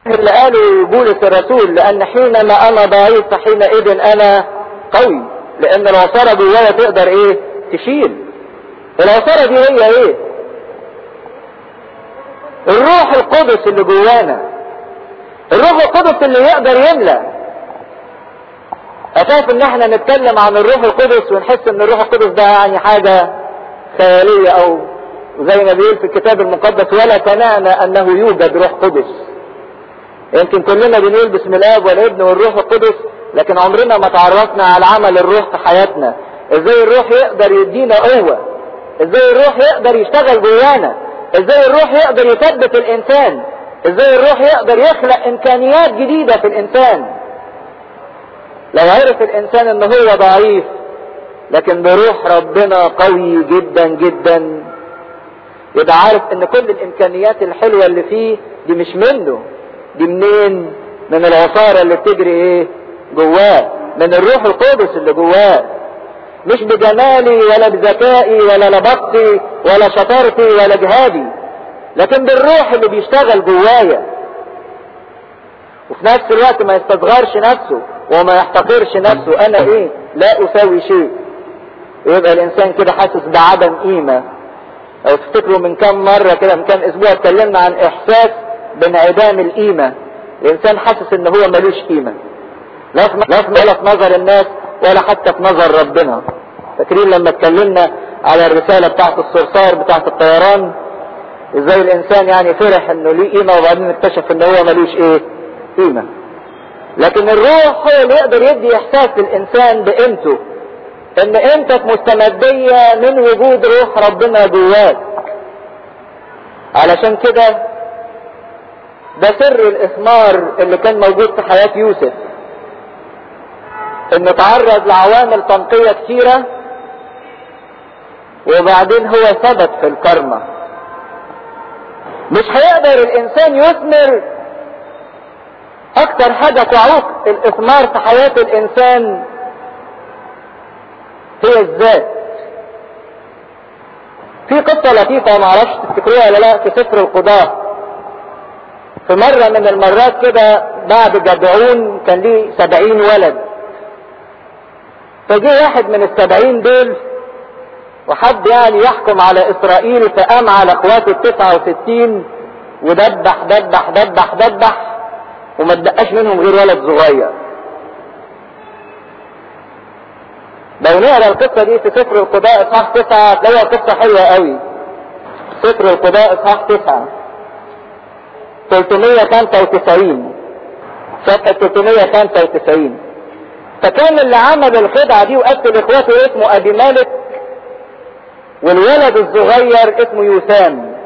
اللي قاله بولس الرسول لان حينما انا ضعيف فحينئذ انا قوي لان العصارة جوايا تقدر ايه تشيل العصارة دي هي ايه الروح القدس اللي جوانا الروح القدس اللي يقدر يملى اخاف ان احنا نتكلم عن الروح القدس ونحس ان الروح القدس ده يعني حاجة خيالية او زي ما بيقول في الكتاب المقدس ولا تنانا انه يوجد روح قدس يمكن كلنا بنقول بسم الاب والابن والروح القدس لكن عمرنا ما تعرفنا على عمل الروح في حياتنا ازاي الروح يقدر يدينا قوة ازاي الروح يقدر يشتغل جوانا ازاي الروح يقدر يثبت الانسان ازاي الروح يقدر يخلق امكانيات جديدة في الانسان لو عرف الانسان ان هو ضعيف لكن بروح ربنا قوي جدا جدا يبقى عارف ان كل الامكانيات الحلوة اللي فيه دي مش منه دي منين من العصارة اللي بتجري ايه جواه من الروح القدس اللي جواه مش بجمالي ولا بذكائي ولا لبقتي ولا شطارتي ولا جهادي لكن بالروح اللي بيشتغل جوايا وفي نفس الوقت ما يستصغرش نفسه وما يحتقرش نفسه انا ايه لا اساوي شيء يبقى الانسان كده حاسس بعدم قيمة او تفتكروا من كام مرة كده من كام اسبوع اتكلمنا عن احساس بانعدام القيمة الانسان حاسس ان هو ملوش قيمة لا في ولا في نظر الناس ولا حتى في نظر ربنا فاكرين لما اتكلمنا على الرسالة بتاعت الصرصار بتاعت الطيران ازاي الانسان يعني فرح انه ليه قيمة وبعدين اكتشف ان هو ملوش ايه قيمة لكن الروح هو اللي يقدر يدي احساس للانسان بقيمته ان قيمتك مستمدية من وجود روح ربنا جواك علشان كده ده سر الاثمار اللي كان موجود في حياة يوسف انه تعرض لعوامل تنقية كثيرة وبعدين هو ثبت في الكرمة مش هيقدر الانسان يثمر اكتر حاجة تعوق الاثمار في حياة الانسان هي الذات في قصة لطيفة ما اعرفش تفتكروها ولا لا في سفر القضاة في مرة من المرات كده بعد جدعون كان ليه سبعين ولد فجه واحد من السبعين دول وحد يعني يحكم على اسرائيل فقام على اخواته التسعة وستين ودبح دبح دبح دبح وما تبقاش منهم غير ولد صغير لو نقرا القصه دي في سفر القضاء اصحاح تسعه تلاقيها قصه حلوه قوي سفر القضاء اصحاح تسعه 395 صفحه 395 فكان اللي عمل الخدعه دي وقتل اخواته اسمه ابي مالك والولد الصغير اسمه يوسام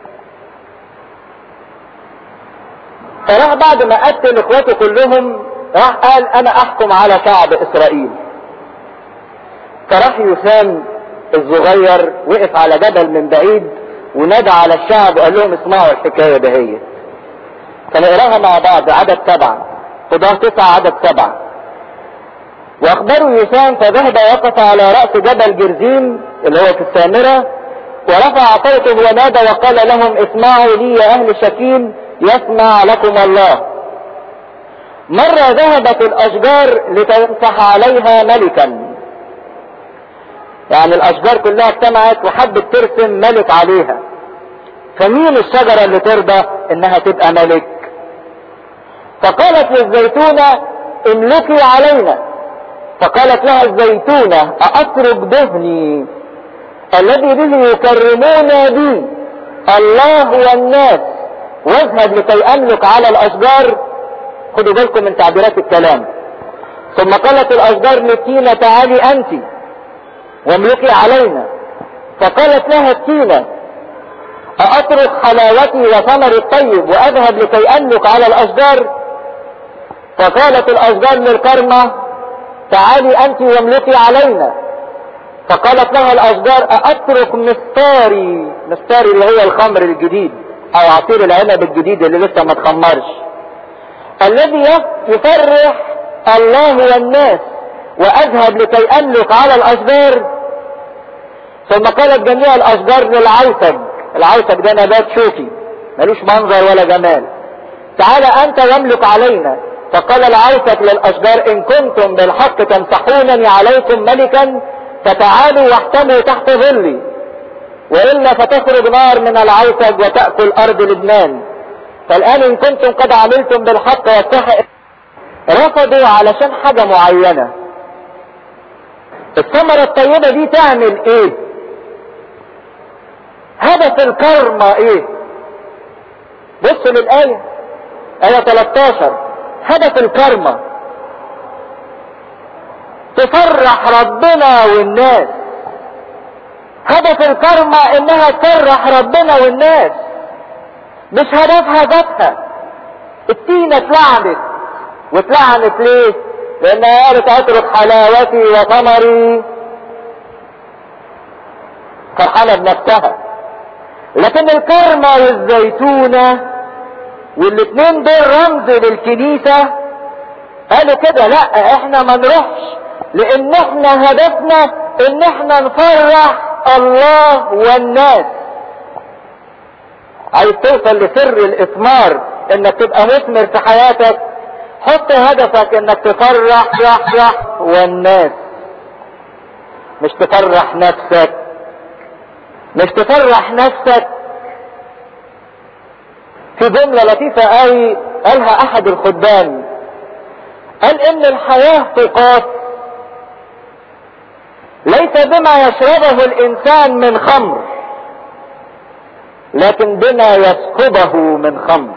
فراح بعد ما قتل اخواته كلهم راح قال انا احكم على شعب اسرائيل فراح يسام الصغير وقف على جبل من بعيد ونادى على الشعب وقال لهم اسمعوا الحكايه دهيت فنقراها مع بعض عدد سبعه قضاه تسعه عدد سبعه واخبروا يسام فذهب وقف على راس جبل جرزيم اللي هو في السامره ورفع صوته ونادى وقال لهم اسمعوا لي يا اهل شكيم يسمع لكم الله مرة ذهبت الاشجار لتنفح عليها ملكا يعني الاشجار كلها اجتمعت وحبت ترسم ملك عليها فمين الشجرة اللي ترضى انها تبقى ملك فقالت للزيتونة املكي علينا فقالت لها الزيتونة أأترك دهني الذي به يكرمون بي الله والناس واذهب لكي املك على الاشجار خدوا بالكم من تعبيرات الكلام ثم قالت الاشجار للتينة تعالي انت واملكي علينا فقالت لها التينة أأترك حلاوتي وثمري الطيب وأذهب لكي أملك على الأشجار فقالت الأشجار للكرمة تعالي أنت واملكي علينا فقالت لها الأشجار أأترك مستاري مستاري اللي هو الخمر الجديد أو عصير العنب الجديد اللي لسه ما اتخمرش الذي يفرح الله والناس وأذهب لكي أملك على الأشجار ثم قالت جميع الأشجار للعوسج العوسج ده نبات شوكي ملوش منظر ولا جمال تعالى انت واملك علينا فقال العوسك للاشجار ان كنتم بالحق تمسحونني عليكم ملكا فتعالوا واحتموا تحت ظلي والا فتخرج نار من العوسج وتأكل ارض لبنان فالان ان كنتم قد عملتم بالحق والسحق رفضوا علشان حاجة معينة الثمرة الطيبة دي تعمل ايه هدف الكرمة ايه بصوا للآية آية 13 هدف الكرمة تفرح ربنا والناس هدف الكرمة انها تفرح ربنا والناس مش هدفها ذاتها التينة اتلعنت واتلعنت ليه لانها قالت اترك حلاوتي وثمري فرحانة بنفسها لكن الكرمة والزيتونة والاتنين دول رمز للكنيسة قالوا كده لا احنا ما نروحش لان احنا هدفنا ان احنا نفرح الله والناس عايز توصل لسر الاثمار انك تبقى مثمر في حياتك حط هدفك انك تفرح فرح والناس مش تفرح نفسك مش تفرح نفسك في جملة لطيفة قوي قالها احد الخدام قال ان الحياة تقاس ليس بما يشربه الانسان من خمر لكن بما يسكبه من خمر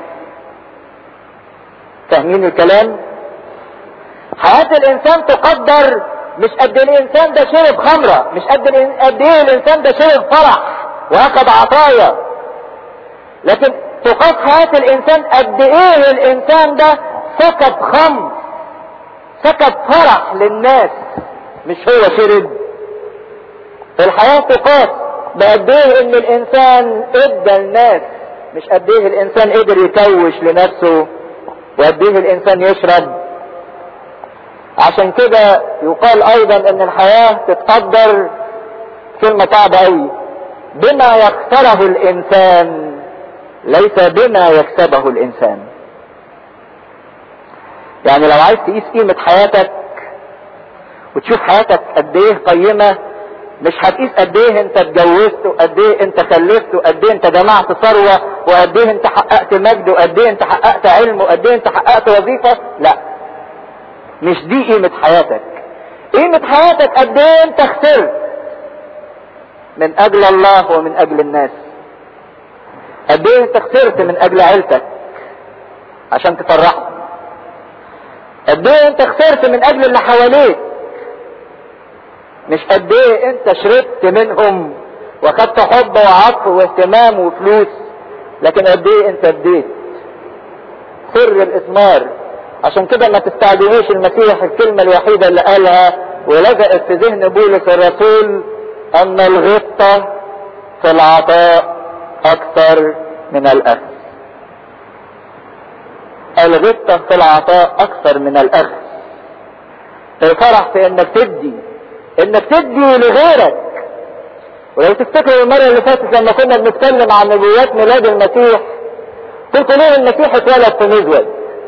فاهمين الكلام حياة الانسان تقدر مش قد الانسان ده شرب خمرة مش قد قد ايه الانسان ده شرب فرح واخد عطايا لكن تقاس حياة الانسان قد ايه الانسان ده سكب خمر سكب فرح للناس مش هو شرب الحياة تقاس بقد ايه ان الانسان ادى الناس مش قد ايه الانسان قدر يكوش لنفسه وقد ايه الانسان يشرب عشان كده يقال ايضا ان الحياة تتقدر كلمة صعبة قوي بما يخسره الانسان ليس بما يكسبه الانسان يعني لو عايز تقيس قيمة حياتك وتشوف حياتك قد ايه قيمة مش هتقيس قد ايه انت اتجوزت وقد ايه انت خلفت وقد ايه انت جمعت ثروة وقد ايه انت حققت مجد وقد ايه انت حققت علم وقد ايه انت حققت وظيفة لا مش دي قيمة حياتك قيمة حياتك قد ايه انت خسرت من اجل الله ومن اجل الناس قد ايه انت خسرت من اجل عيلتك عشان تفرحهم قد ايه انت خسرت من اجل اللي حواليك مش قد ايه انت شربت منهم واخدت حب وعطف واهتمام وفلوس لكن قد ايه انت اديت سر الاثمار عشان كده ما تستعجلوش المسيح الكلمة الوحيدة اللي قالها ولزقت في ذهن بولس الرسول ان الغبطة في العطاء اكثر من الاخذ الغبطة في العطاء اكثر من الاخذ الفرح في انك تدي انك تدي لغيرك ولو تفتكروا المرة اللي فاتت لما كنا بنتكلم عن نبوات ميلاد المسيح قلت ليه المسيح اتولد في مزود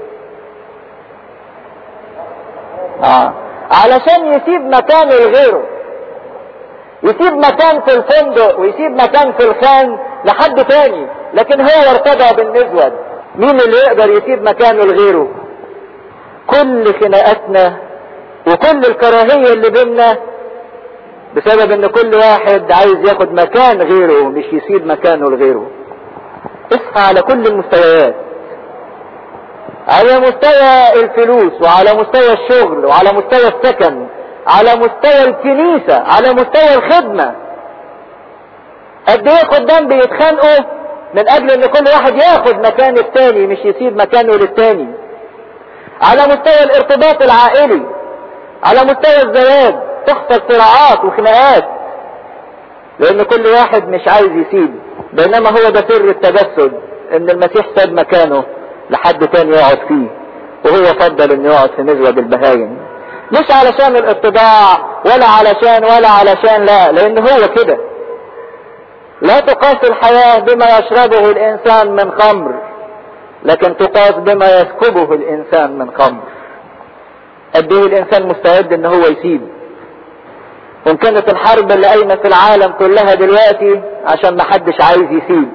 آه. علشان يسيب مكان لغيره يسيب مكان في الفندق ويسيب مكان في الخان لحد تاني لكن هو ارتضى بالمزود مين اللي يقدر يسيب مكانه لغيره كل خناقاتنا وكل الكراهية اللي بينا بسبب ان كل واحد عايز ياخد مكان غيره مش يسيب مكانه لغيره اسعى على كل المستويات على مستوى الفلوس وعلى مستوى الشغل وعلى مستوى السكن على مستوى الكنيسة على مستوى الخدمة قد ايه خدام بيتخانقوا من اجل ان كل واحد ياخد مكان التاني مش يسيب مكانه للتاني على مستوى الارتباط العائلي على مستوى الزواج تحصل صراعات وخناقات لان كل واحد مش عايز يسيب بينما هو ده سر التجسد ان المسيح ساب مكانه لحد تاني يقعد فيه وهو فضل انه يقعد في مزود البهايم مش علشان الاتباع ولا علشان ولا علشان لا لان هو كده لا تقاس الحياة بما يشربه الانسان من خمر لكن تقاس بما يسكبه الانسان من خمر قد ايه الانسان مستعد ان هو يسيب وان كانت الحرب اللي قايمه في العالم كلها دلوقتي عشان ما حدش عايز يسيب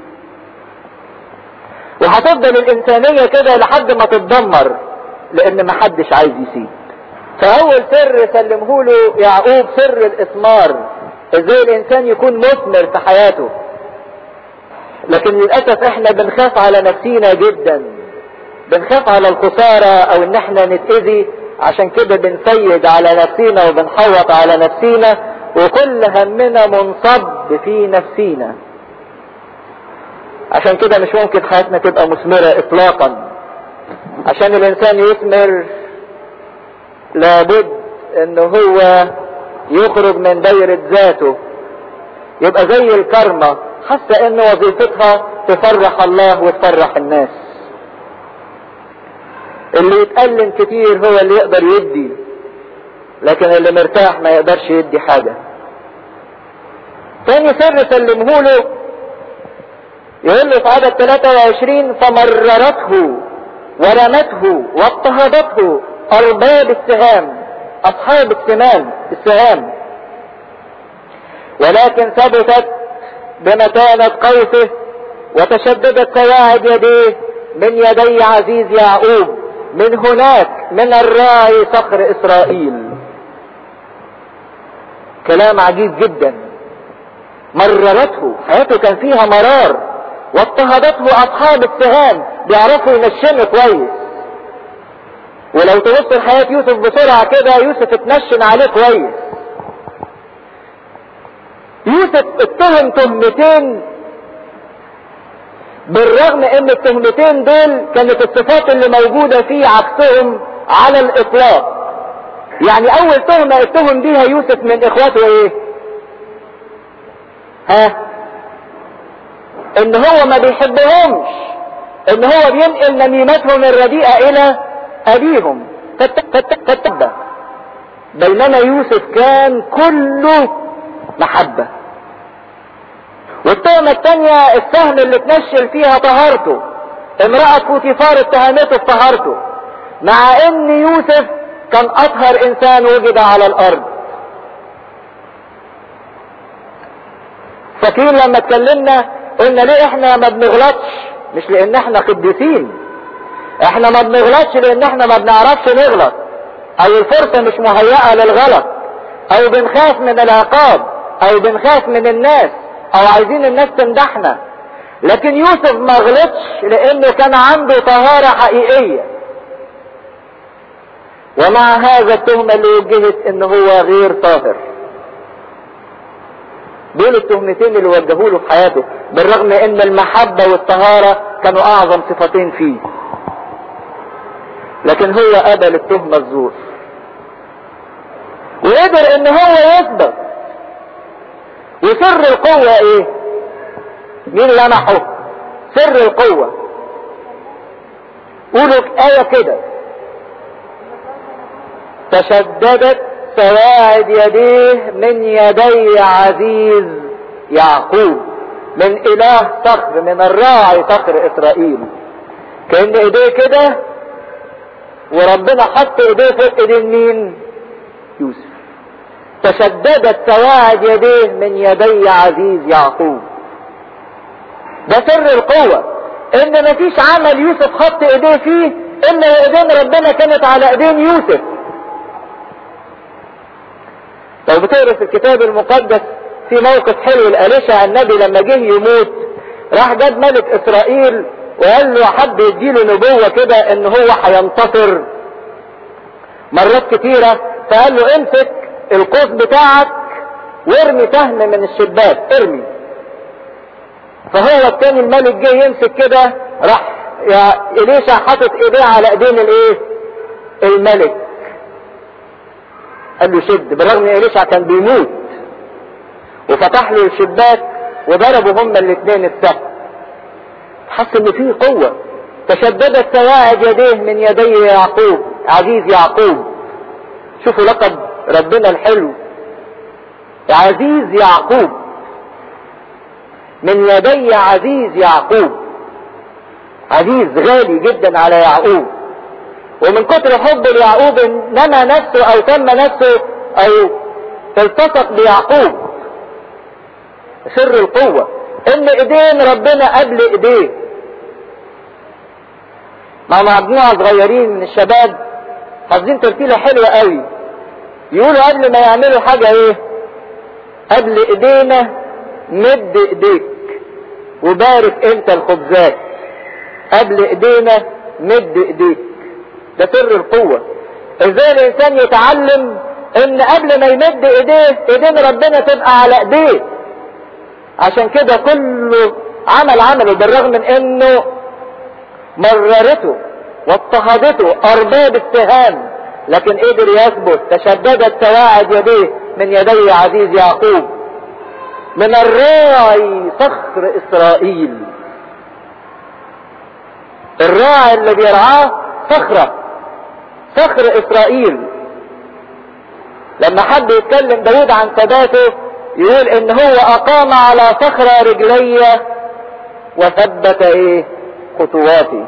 وهتفضل الانسانيه كده لحد ما تتدمر لان ما حدش عايز يسيب فاول سر سلمه له يعقوب سر الاثمار ازاي الانسان يكون مثمر في حياته لكن للاسف احنا بنخاف على نفسينا جدا بنخاف على الخسارة او ان احنا نتأذي عشان كده بنسيد على نفسينا وبنحوط على نفسينا وكل همنا منصب في نفسينا عشان كده مش ممكن حياتنا تبقى مثمرة اطلاقا عشان الانسان يثمر لابد ان هو يخرج من دايرة ذاته يبقى زي الكرمة حاسة ان وظيفتها تفرح الله وتفرح الناس اللي يتألم كتير هو اللي يقدر يدي لكن اللي مرتاح ما يقدرش يدي حاجة تاني سر سلمه له يقول له في عدد 23 فمررته ورمته واضطهدته ارباب السهام اصحاب السمان السهام ولكن ثبتت بمتانة قوسه وتشددت قواعد يديه من يدي عزيز يعقوب من هناك من الراعي صخر اسرائيل كلام عجيب جدا مررته حياته كان فيها مرار واضطهدته اصحاب السهام بيعرفوا ينشنوا كويس ولو تبص لحياة يوسف بسرعة كده يوسف اتنشن عليه كويس يوسف اتهم تهمتين بالرغم ان التهمتين دول كانت الصفات اللي موجودة فيه عكسهم على الاطلاق يعني اول تهمة اتهم بيها يوسف من اخواته ايه ها ان هو ما بيحبهمش ان هو بينقل نميمتهم الرديئة الى ابيهم فتبه بينما يوسف كان كله محبة والتهمة التانية السهم اللي تنشل فيها طهارته امرأة بوتيفار اتهمته بطهارته مع ان يوسف كان اطهر انسان وجد على الارض فاكرين لما اتكلمنا قلنا ليه احنا ما بنغلطش مش لان احنا قديسين احنا ما بنغلطش لان احنا ما بنعرفش نغلط او الفرصة مش مهيئة للغلط او بنخاف من العقاب او بنخاف من الناس او عايزين الناس تمدحنا لكن يوسف ما غلطش لانه كان عنده طهارة حقيقية ومع هذا التهمة اللي وجهت ان هو غير طاهر دول التهمتين اللي وجهوا له في حياته بالرغم ان المحبة والطهارة كانوا اعظم صفتين فيه لكن هو قبل التهمة الزور وقدر ان هو يثبت وسر القوة ايه مين لمحه سر القوة قولوا آية كده تشددت سواعد يديه من يدي عزيز يعقوب من اله صخر من الراعي صخر اسرائيل كان ايديه كده وربنا حط ايديه فوق ايدين مين يوسف تشددت سواعد يديه من يدي عزيز يعقوب ده سر القوة ان مفيش عمل يوسف حط ايديه فيه الا ايدين ربنا كانت على ايدين يوسف لو بتقرا في الكتاب المقدس في موقف حلو لأليشع النبي لما جه يموت راح جاب ملك اسرائيل وقال له حب يديله نبوة كده ان هو هينتصر مرات كتيرة فقال له امسك القوس بتاعك وارمي سهم من الشباك ارمي فهو التاني الملك جه يمسك كده راح يا اليشع حاطط ايديه على ايدين الايه الملك قال له شد بالرغم ان اليشع كان بيموت وفتح له الشباك وضربوا هما الاثنين السهم حس ان فيه قوة تشددت سواعد يديه من يدي يعقوب عزيز يعقوب شوفوا لقب ربنا الحلو عزيز يعقوب من يدي عزيز يعقوب عزيز غالي جدا على يعقوب ومن كتر حبه ليعقوب نمى نفسه او تم نفسه او التصق بيعقوب سر القوة ان ايدين ربنا قبل ايديه مع مجموعة صغيرين من الشباب حافظين ترتيلة حلوة قوي يقولوا قبل ما يعملوا حاجة ايه قبل ايدينا مد ايديك وبارك انت الخبزات قبل ايدينا مد ايديك ده سر القوة ازاي الانسان يتعلم ان قبل ما يمد ايديه ايدين ربنا تبقى على ايديه عشان كده كله عمل عمله بالرغم من انه مررته واضطهدته ارباب اتهام لكن قدر يثبت تشددت سواعد يديه من يدي عزيز يعقوب من الراعي صخر اسرائيل الراعي اللي بيرعاه صخرة صخر اسرائيل لما حب يتكلم داود عن ثباته يقول ان هو اقام على صخرة رجلية وثبت ايه خطواتي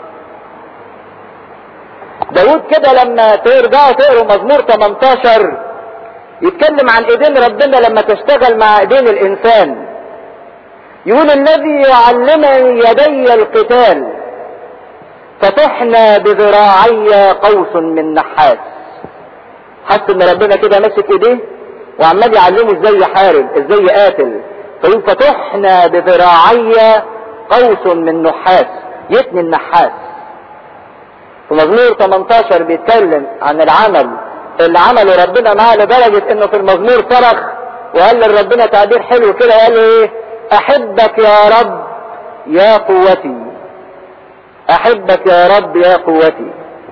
داود كده لما ترجعوا تقروا مزمور 18 يتكلم عن ايدين ربنا لما تشتغل مع ايدين الانسان يقول الذي يعلمني يدي القتال فتحنى بذراعي قوس من نحاس حس ان ربنا كده ماسك ايديه وعمال يعلمه ازاي يحارب ازاي يقاتل فيقول فتحنى بذراعي قوس من نحاس يتني النحاس في مزمور 18 بيتكلم عن العمل اللي عمله ربنا معاه لدرجة انه في المزمور صرخ وقال لربنا تعبير حلو كده قال له ايه احبك يا رب يا قوتي احبك يا رب يا قوتي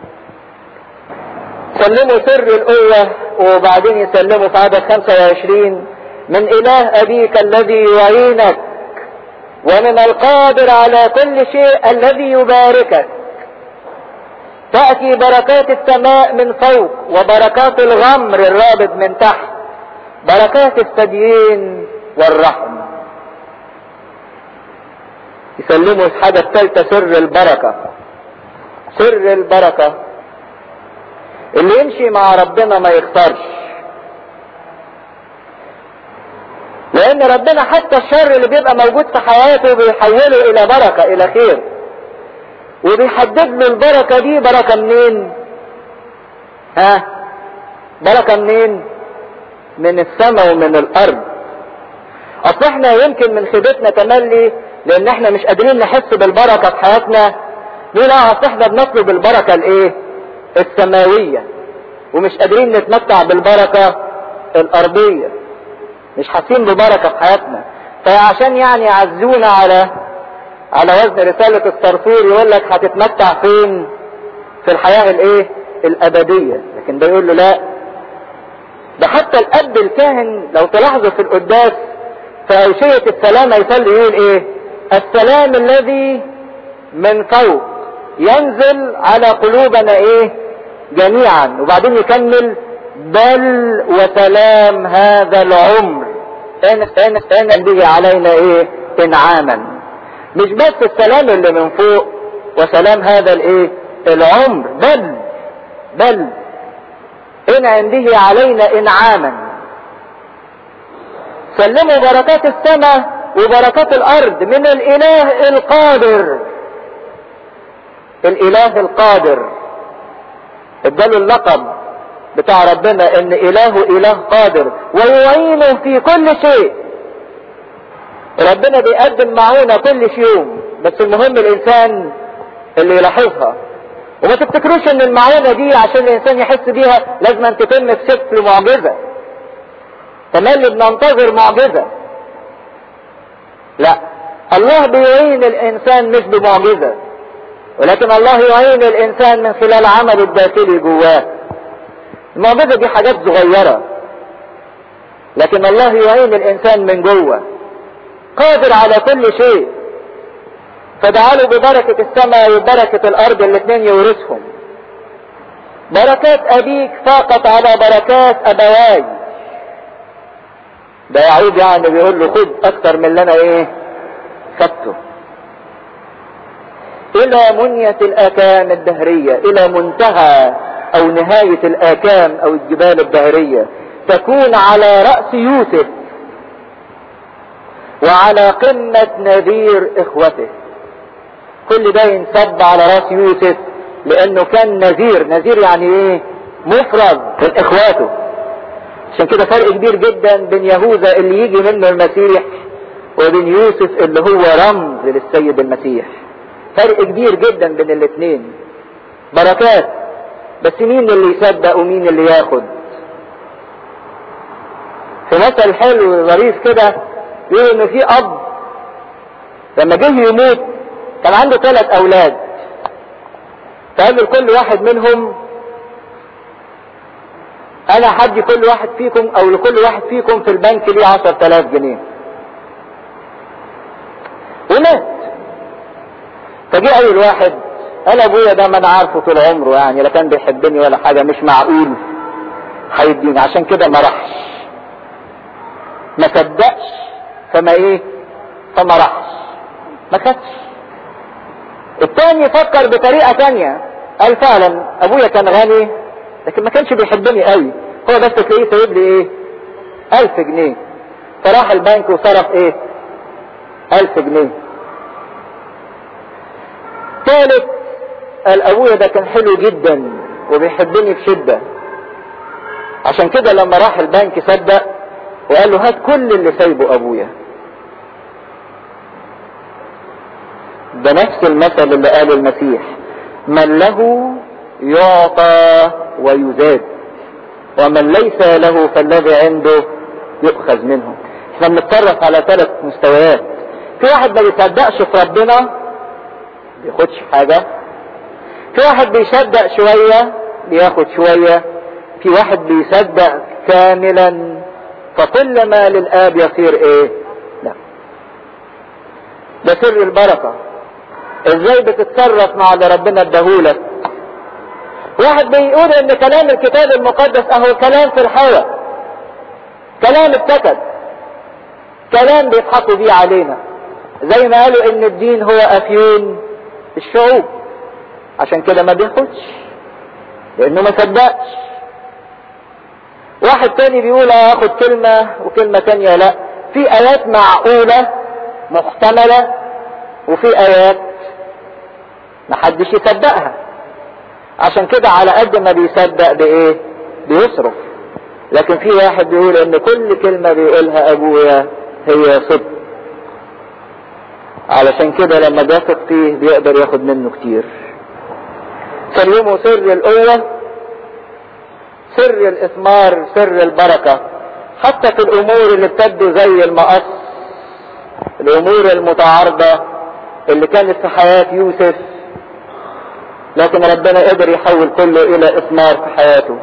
سلموا سر القوة وبعدين يسلموا في عدد 25 من اله ابيك الذي يعينك ومن القادر على كل شيء الذي يباركك تأتي بركات السماء من فوق وبركات الغمر الرابط من تحت بركات الثديين والرحم يسلموا الحاجة الثالثة سر البركة سر البركة اللي يمشي مع ربنا ما يختارش لان ربنا حتى الشر اللي بيبقى موجود في حياته بيحوله الى بركة الى خير وبيحدد له البركة دي بركة منين ها بركة منين من السماء ومن الارض اصل احنا يمكن من خيبتنا تملي لان احنا مش قادرين نحس بالبركة في حياتنا ليه لا اصل احنا بنطلب البركة الايه السماوية ومش قادرين نتمتع بالبركة الارضية مش حاسين ببركة في حياتنا فعشان يعني يعزونا على على وزن رسالة الصرفور يقول لك هتتمتع فين في الحياة الايه الابدية لكن ده يقول له لا ده حتى الاب الكاهن لو تلاحظوا في القداس في اوشية السلام يصلي يقول ايه السلام الذي من فوق ينزل على قلوبنا ايه جميعا وبعدين يكمل بل وسلام هذا العمر ان ان ان به علينا ايه انعاما مش بس السلام اللي من فوق وسلام هذا الايه العمر بل بل انعم به علينا انعاما سلموا بركات السماء وبركات الارض من الاله القادر الاله القادر اداله اللقب بتاع ربنا ان اله اله قادر ويعينه في كل شيء ربنا بيقدم معونة كل يوم بس المهم الانسان اللي يلاحظها وما تفتكروش ان المعونة دي عشان الانسان يحس بيها لازم ان تتم في شكل معجزة تملي بننتظر معجزة لا الله بيعين الانسان مش بمعجزة ولكن الله يعين الانسان من خلال عمله الداخلي جواه المعجزة دي حاجات صغيرة لكن الله يعين الانسان من جوه قادر على كل شيء فدعاله ببركة السماء وبركة الارض الاثنين يورثهم بركات ابيك فاقت على بركات ابواي ده يعود يعني بيقول له خد اكتر من اللي انا ايه خدته الى منية الاكام الدهرية الى منتهى او نهاية الاكام او الجبال الدهرية تكون على رأس يوسف وعلى قمة نذير اخوته كل ده ينسب على راس يوسف لانه كان نذير نذير يعني ايه مفرد من اخواته عشان كده فرق كبير جدا بين يهوذا اللي يجي منه المسيح وبين يوسف اللي هو رمز للسيد المسيح فرق كبير جدا بين الاثنين بركات بس مين اللي يصدق ومين اللي ياخد في مثل حلو ظريف كده يقول ان في اب لما جه يموت كان عنده ثلاث اولاد فقال لكل واحد منهم انا هدي كل واحد فيكم او لكل واحد فيكم في البنك ليه عشر تلاف جنيه ومات فجاء اول واحد قال ابويا ده ما انا عارفه طول عمره يعني لا كان بيحبني ولا حاجة مش معقول هيديني عشان كده ما راحش ما صدقش فما ايه فما راحش ما خدش التاني فكر بطريقة تانية قال فعلا ابويا كان غني لكن ما كانش بيحبني قوي هو بس تلاقيه سايب لي ايه الف جنيه فراح البنك وصرف ايه الف جنيه ثالث قال ابويا ده كان حلو جدا وبيحبني بشدة عشان كده لما راح البنك صدق وقال له هات كل اللي سايبه ابويا ده نفس المثل اللي قاله المسيح من له يعطى ويزاد ومن ليس له فالذي عنده يؤخذ منه احنا بنتصرف على ثلاث مستويات في واحد ما بيصدقش في ربنا بياخدش حاجة في واحد بيصدق شوية بياخد شوية في واحد بيصدق كاملا فكل ما للآب يصير ايه لا ده سر البركة ازاي بتتصرف مع اللي ربنا اداهولك واحد بيقول ان كلام الكتاب المقدس اهو كلام في الهوى كلام اتكتب كلام بيضحكوا بيه علينا زي ما قالوا ان الدين هو افيون الشعوب عشان كده ما بياخدش لانه ما صدقش واحد تاني بيقول هاخد كلمة وكلمة تانية لا في ايات معقولة محتملة وفي ايات محدش يصدقها عشان كده على قد ما بيصدق بايه بيصرف لكن في واحد بيقول ان كل كلمة بيقولها ابويا هي صدق علشان كده لما بيثق فيه بيقدر ياخد منه كتير سلموا سر القوة سر الاثمار سر البركة حتى في الامور اللي بتبدو زي المقص الامور المتعارضة اللي كانت في حياة يوسف لكن ربنا قدر يحول كله الى اثمار في حياته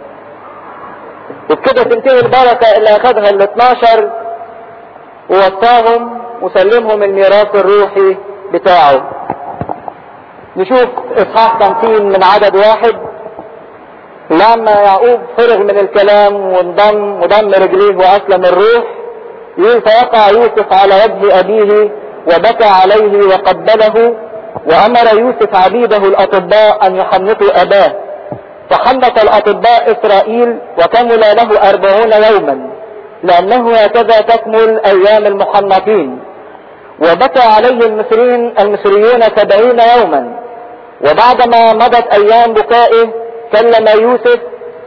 وبكده تنتهي البركة اللي اخذها ال 12 ووصاهم وسلمهم الميراث الروحي بتاعه نشوف اصحاح 50 من عدد واحد لما يعقوب فرغ من الكلام وانضم وضم رجليه واسلم الروح يقول فوقع يوسف على وجه ابيه وبكى عليه وقبله وامر يوسف عبيده الاطباء ان يحنطوا اباه فحنط الاطباء اسرائيل وكمل له اربعون يوما لانه هكذا تكمل ايام المحنطين وبكى عليه المصريين المصريون سبعين يوما وبعدما مضت ايام بكائه كلم يوسف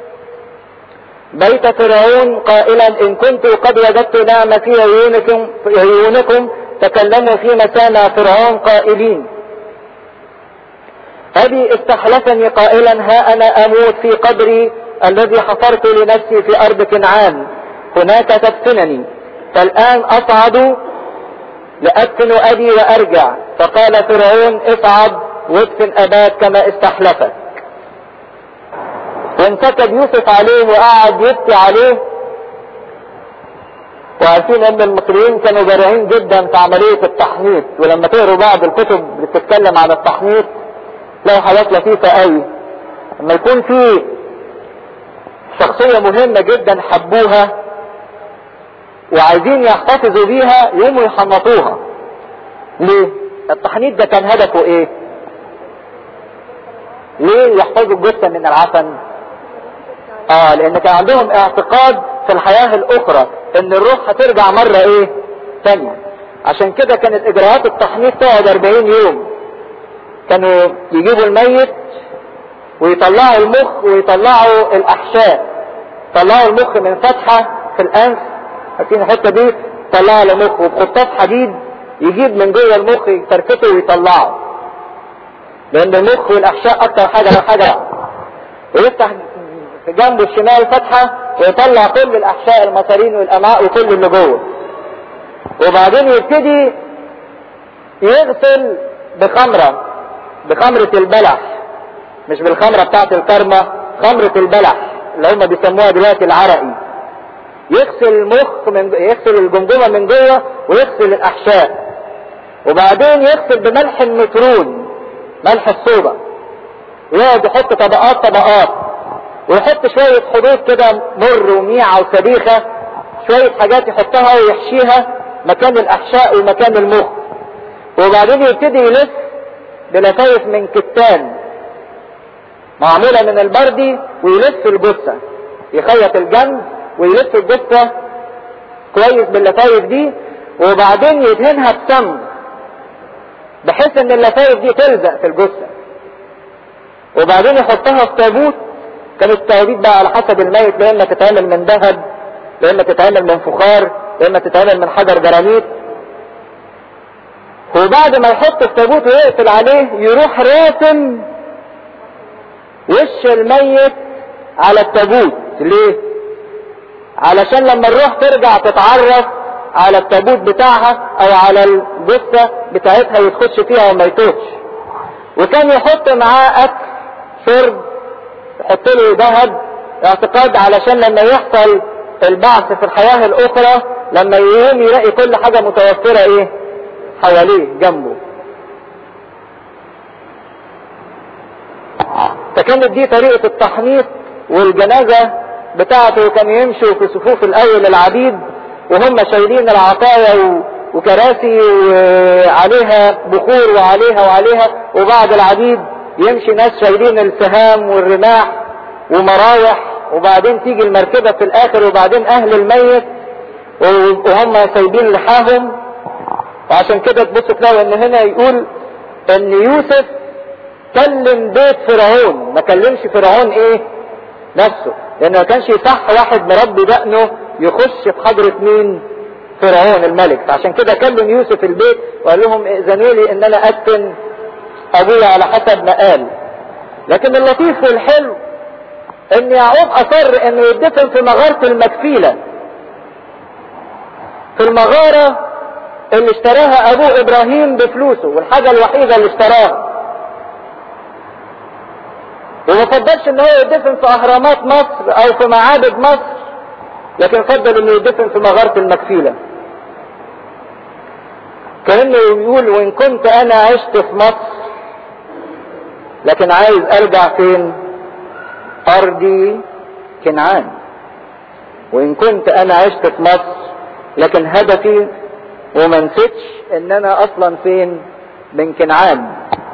بيت فرعون قائلا ان كنت قد وجدت نعمة في عيونكم في عيونكم تكلموا في مسامع فرعون قائلين ابي استحلفني قائلا ها انا اموت في قبري الذي حفرت لنفسي في ارض كنعان هناك تدفنني فالان اصعد لادفن ابي وارجع فقال فرعون اصعد وادفن اباك كما استحلفك وانسكب يوسف عليه وقعد يبكي عليه وعارفين ان المصريين كانوا جارعين جدا في عملية التحنيط ولما تقروا بعض الكتب اللي بتتكلم عن التحنيط تلاقوا حاجات لطيفة قوي لما يكون في شخصية مهمة جدا حبوها وعايزين يحتفظوا بيها يقوموا يحنطوها ليه التحنيط ده كان هدفه ايه ليه يحفظوا الجثة من العفن اه لان كان عندهم اعتقاد في الحياة الاخرى ان الروح هترجع مرة ايه تانية عشان كده كانت اجراءات التحنيط تقعد 40 يوم كانوا يجيبوا الميت ويطلعوا المخ ويطلعوا الاحشاء طلعوا المخ من فتحة في الانف فاكرين الحتة دي طلعوا المخ وبخطاف حديد يجيب من جوه المخ يفرفته ويطلعه لان المخ والاحشاء اكتر حاجة لو حاجة ويفتح في جنبه الشمال فتحة ويطلع كل الاحشاء المصارين والامعاء وكل اللي جوه وبعدين يبتدي يغسل بخمرة بخمرة البلح مش بالخمرة بتاعت الكرمة خمرة البلح اللي هم بيسموها دلوقتي العرقي يغسل المخ من يغسل الجمجمة من جوه ويغسل الاحشاء وبعدين يغسل بملح النترون ملح الصودا ويقعد يحط طبقات طبقات ويحط شوية حدود كده مر وميعة وسبيخة شوية حاجات يحطها ويحشيها مكان الأحشاء ومكان المخ وبعدين يبتدي يلف بلفايف من كتان معمولة من البردي ويلف الجثة يخيط الجنب ويلف الجثة كويس باللفايف دي وبعدين يدهنها بسمن بحيث ان اللفايف دي تلزق في الجثة وبعدين يحطها في تابوت كان التوابيت بقى على حسب الميت يا اما تتعمل من ذهب يا اما تتعمل من فخار يا اما تتعمل من حجر جرانيت وبعد ما يحط التابوت ويقفل عليه يروح راسم وش الميت على التابوت ليه علشان لما الروح ترجع تتعرف على التابوت بتاعها او على الجثة بتاعتها يتخش فيها وما يتوهش وكان يحط معاه اكل شرب يحط له ذهب اعتقاد علشان لما يحصل البعث في الحياة الاخرى لما يقوم يلاقي كل حاجة متوفرة ايه حواليه جنبه فكانت دي طريقة التحنيط والجنازة بتاعته كان يمشوا في صفوف الاول العبيد وهم شايلين العطايا وكراسي وعليها بخور وعليها وعليها وبعض العبيد يمشي ناس شايلين السهام والرماح ومرايح وبعدين تيجي المركبة في الاخر وبعدين اهل الميت وهم سايبين لحاهم وعشان كده تبص تلاقوا ان هنا يقول ان يوسف كلم بيت فرعون ما كلمش فرعون ايه نفسه لان ما كانش يصح واحد مربي دقنه يخش في حضرة مين فرعون الملك فعشان كده كلم يوسف البيت وقال لهم ائذنوا لي ان انا ادفن ابويا على حسب ما قال لكن اللطيف والحلو ان يعقوب اصر انه يدفن في مغارة المكفيلة في المغارة اللي اشتراها ابوه ابراهيم بفلوسه والحاجة الوحيدة اللي اشتراها وما فضلش ان هو يدفن في اهرامات مصر او في معابد مصر لكن فضل انه يدفن في مغارة المكفيلة كأنه يقول وان كنت انا عشت في مصر لكن عايز ارجع فين ارضي كنعان وان كنت انا عشت في مصر لكن هدفي وما نسيتش ان انا اصلا فين من كنعان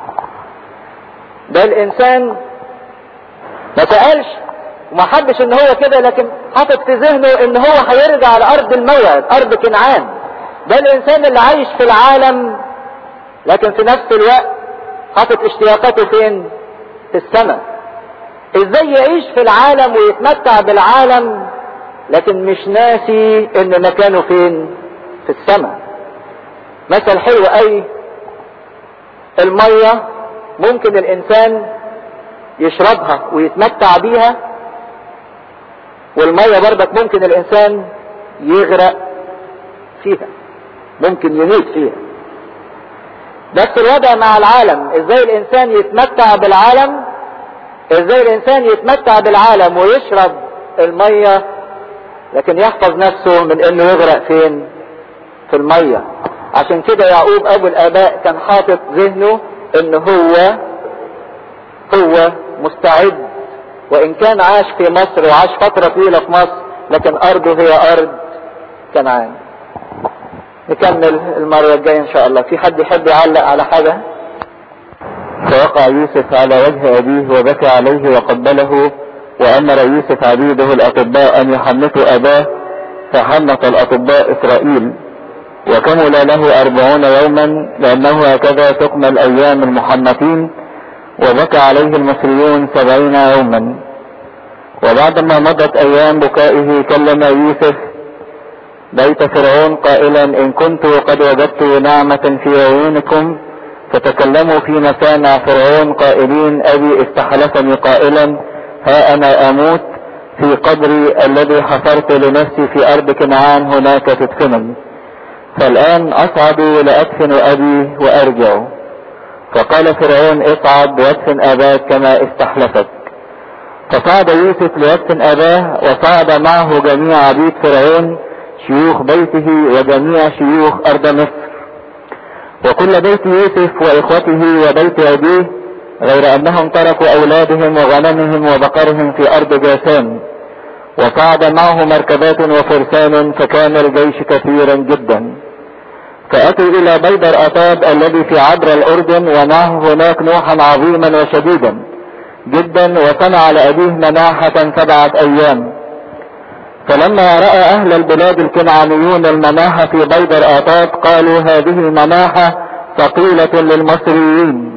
ده الانسان ما سألش وما حبش ان هو كده لكن حاطط في ذهنه ان هو هيرجع لارض الموعد ارض كنعان ده الانسان اللي عايش في العالم لكن في نفس الوقت حاطط اشتياقاته فين في السماء ازاي يعيش في العالم ويتمتع بالعالم لكن مش ناسي ان مكانه فين في السماء مثل حلو قوي المية ممكن الانسان يشربها ويتمتع بيها والمية برضك ممكن الانسان يغرق فيها ممكن يموت فيها بس الوضع مع العالم ازاي الانسان يتمتع بالعالم ازاي الانسان يتمتع بالعالم ويشرب المية لكن يحفظ نفسه من انه يغرق فين في المية عشان كده يعقوب ابو الاباء كان حاطط ذهنه ان هو هو مستعد وان كان عاش في مصر وعاش فترة طويلة في مصر لكن ارضه هي ارض كنعان نكمل المرة الجاية ان شاء الله في حد يحب يعلق على حاجة فوقع يوسف على وجه أبيه وبكى عليه وقبله وأمر يوسف عبيده الأطباء أن يحنطوا أباه فحنط الأطباء إسرائيل وكمل له أربعون يوما لأنه هكذا تكمل أيام المحنطين وبكى عليه المصريون سبعين يوما وبعدما مضت أيام بكائه كلم يوسف بيت فرعون قائلا إن كنت قد وجدت نعمة في عيونكم فتكلموا في مسامع فرعون قائلين أبي استحلفني قائلا ها أنا أموت في قبري الذي حفرت لنفسي في أرض كنعان هناك تدفنني فالآن أصعد لأدفن أبي وأرجع فقال فرعون اصعد وادفن أباك كما استحلفك فصعد يوسف ليدفن أباه وصعد معه جميع عبيد فرعون شيوخ بيته وجميع شيوخ أرض مصر وكل بيت يوسف وإخوته وبيت أبيه غير أنهم تركوا أولادهم وغنمهم وبقرهم في أرض جاسان وصعد معه مركبات وفرسان فكان الجيش كثيرا جدا فأتوا إلى بيدر أطاب الذي في عبر الأردن ومعه هناك نوحا عظيما وشديدا جدا وصنع لأبيه مناحة سبعة أيام فلما رأى أهل البلاد الكنعانيون المناحة في بيدر آطاب قالوا هذه مناحة ثقيلة للمصريين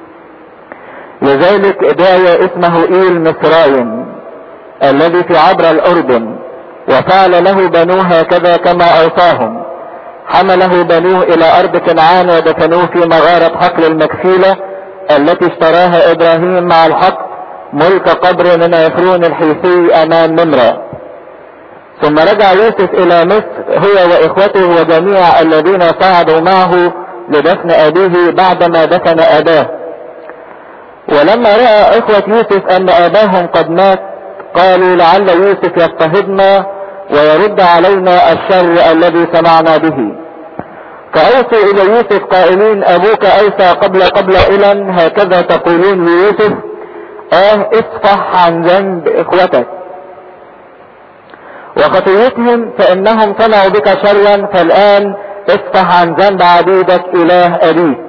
لذلك داعي اسمه إيل مصرايم الذي في عبر الأردن وفعل له بنوه هكذا كما أوصاهم حمله بنوه إلى أرض كنعان ودفنوه في مغارة حقل المكفيلة التي اشتراها إبراهيم مع الحق ملك قبر من عفرون الحيثي أمام نمرة ثم رجع يوسف إلى مصر هو وإخوته وجميع الذين صعدوا معه لدفن أبيه بعدما دفن أباه ولما رأى إخوة يوسف أن أباهم قد مات قالوا لعل يوسف يضطهدنا ويرد علينا الشر الذي سمعنا به فأوصوا إلى يوسف قائلين أبوك أوصى قبل قبل إلى هكذا تقولون ليوسف آه اصفح عن ذنب إخوتك وخطيتهم فإنهم صنعوا بك شرا فالآن اصفح عن ذنب عبيدك إله أبيك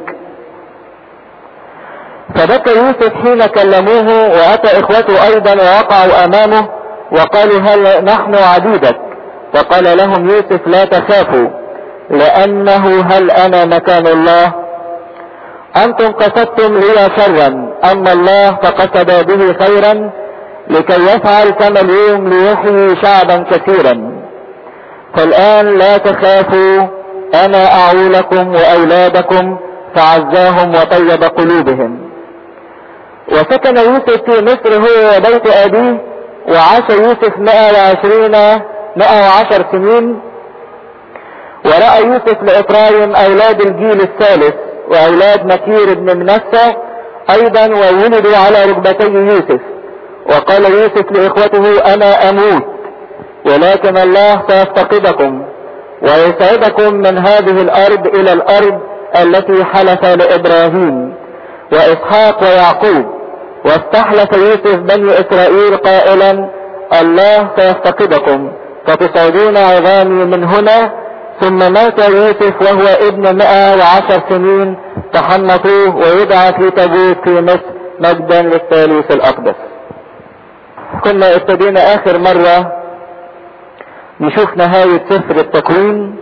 فبكى يوسف حين كلموه واتى اخوته ايضا ووقعوا امامه وقالوا هل نحن عبيدك وقال لهم يوسف لا تخافوا لانه هل انا مكان الله انتم قصدتم لي شرا اما الله فقصد به خيرا لكي يفعل كما اليوم ليحيي شعبا كثيرا فالان لا تخافوا انا اعولكم واولادكم فعزاهم وطيب قلوبهم وسكن يوسف في مصر هو وبيت أبيه وعاش يوسف 120 110 سنين ورأى يوسف لإفرايم أولاد الجيل الثالث وأولاد مكير بن منسى أيضا وولدوا على ركبتي يوسف وقال يوسف لإخوته أنا أموت ولكن الله سيفتقدكم ويسعدكم من هذه الأرض إلى الأرض التي حلف لإبراهيم وإسحاق ويعقوب واستحلف يوسف بني إسرائيل قائلا الله سيفتقدكم فتصعدون عظامي من هنا ثم مات يوسف وهو ابن مئة وعشر سنين تحنطوه ويدعى في تابوت في مصر مجدا للثالوث الأقدس كنا ابتدينا آخر مرة نشوف نهاية سفر التكوين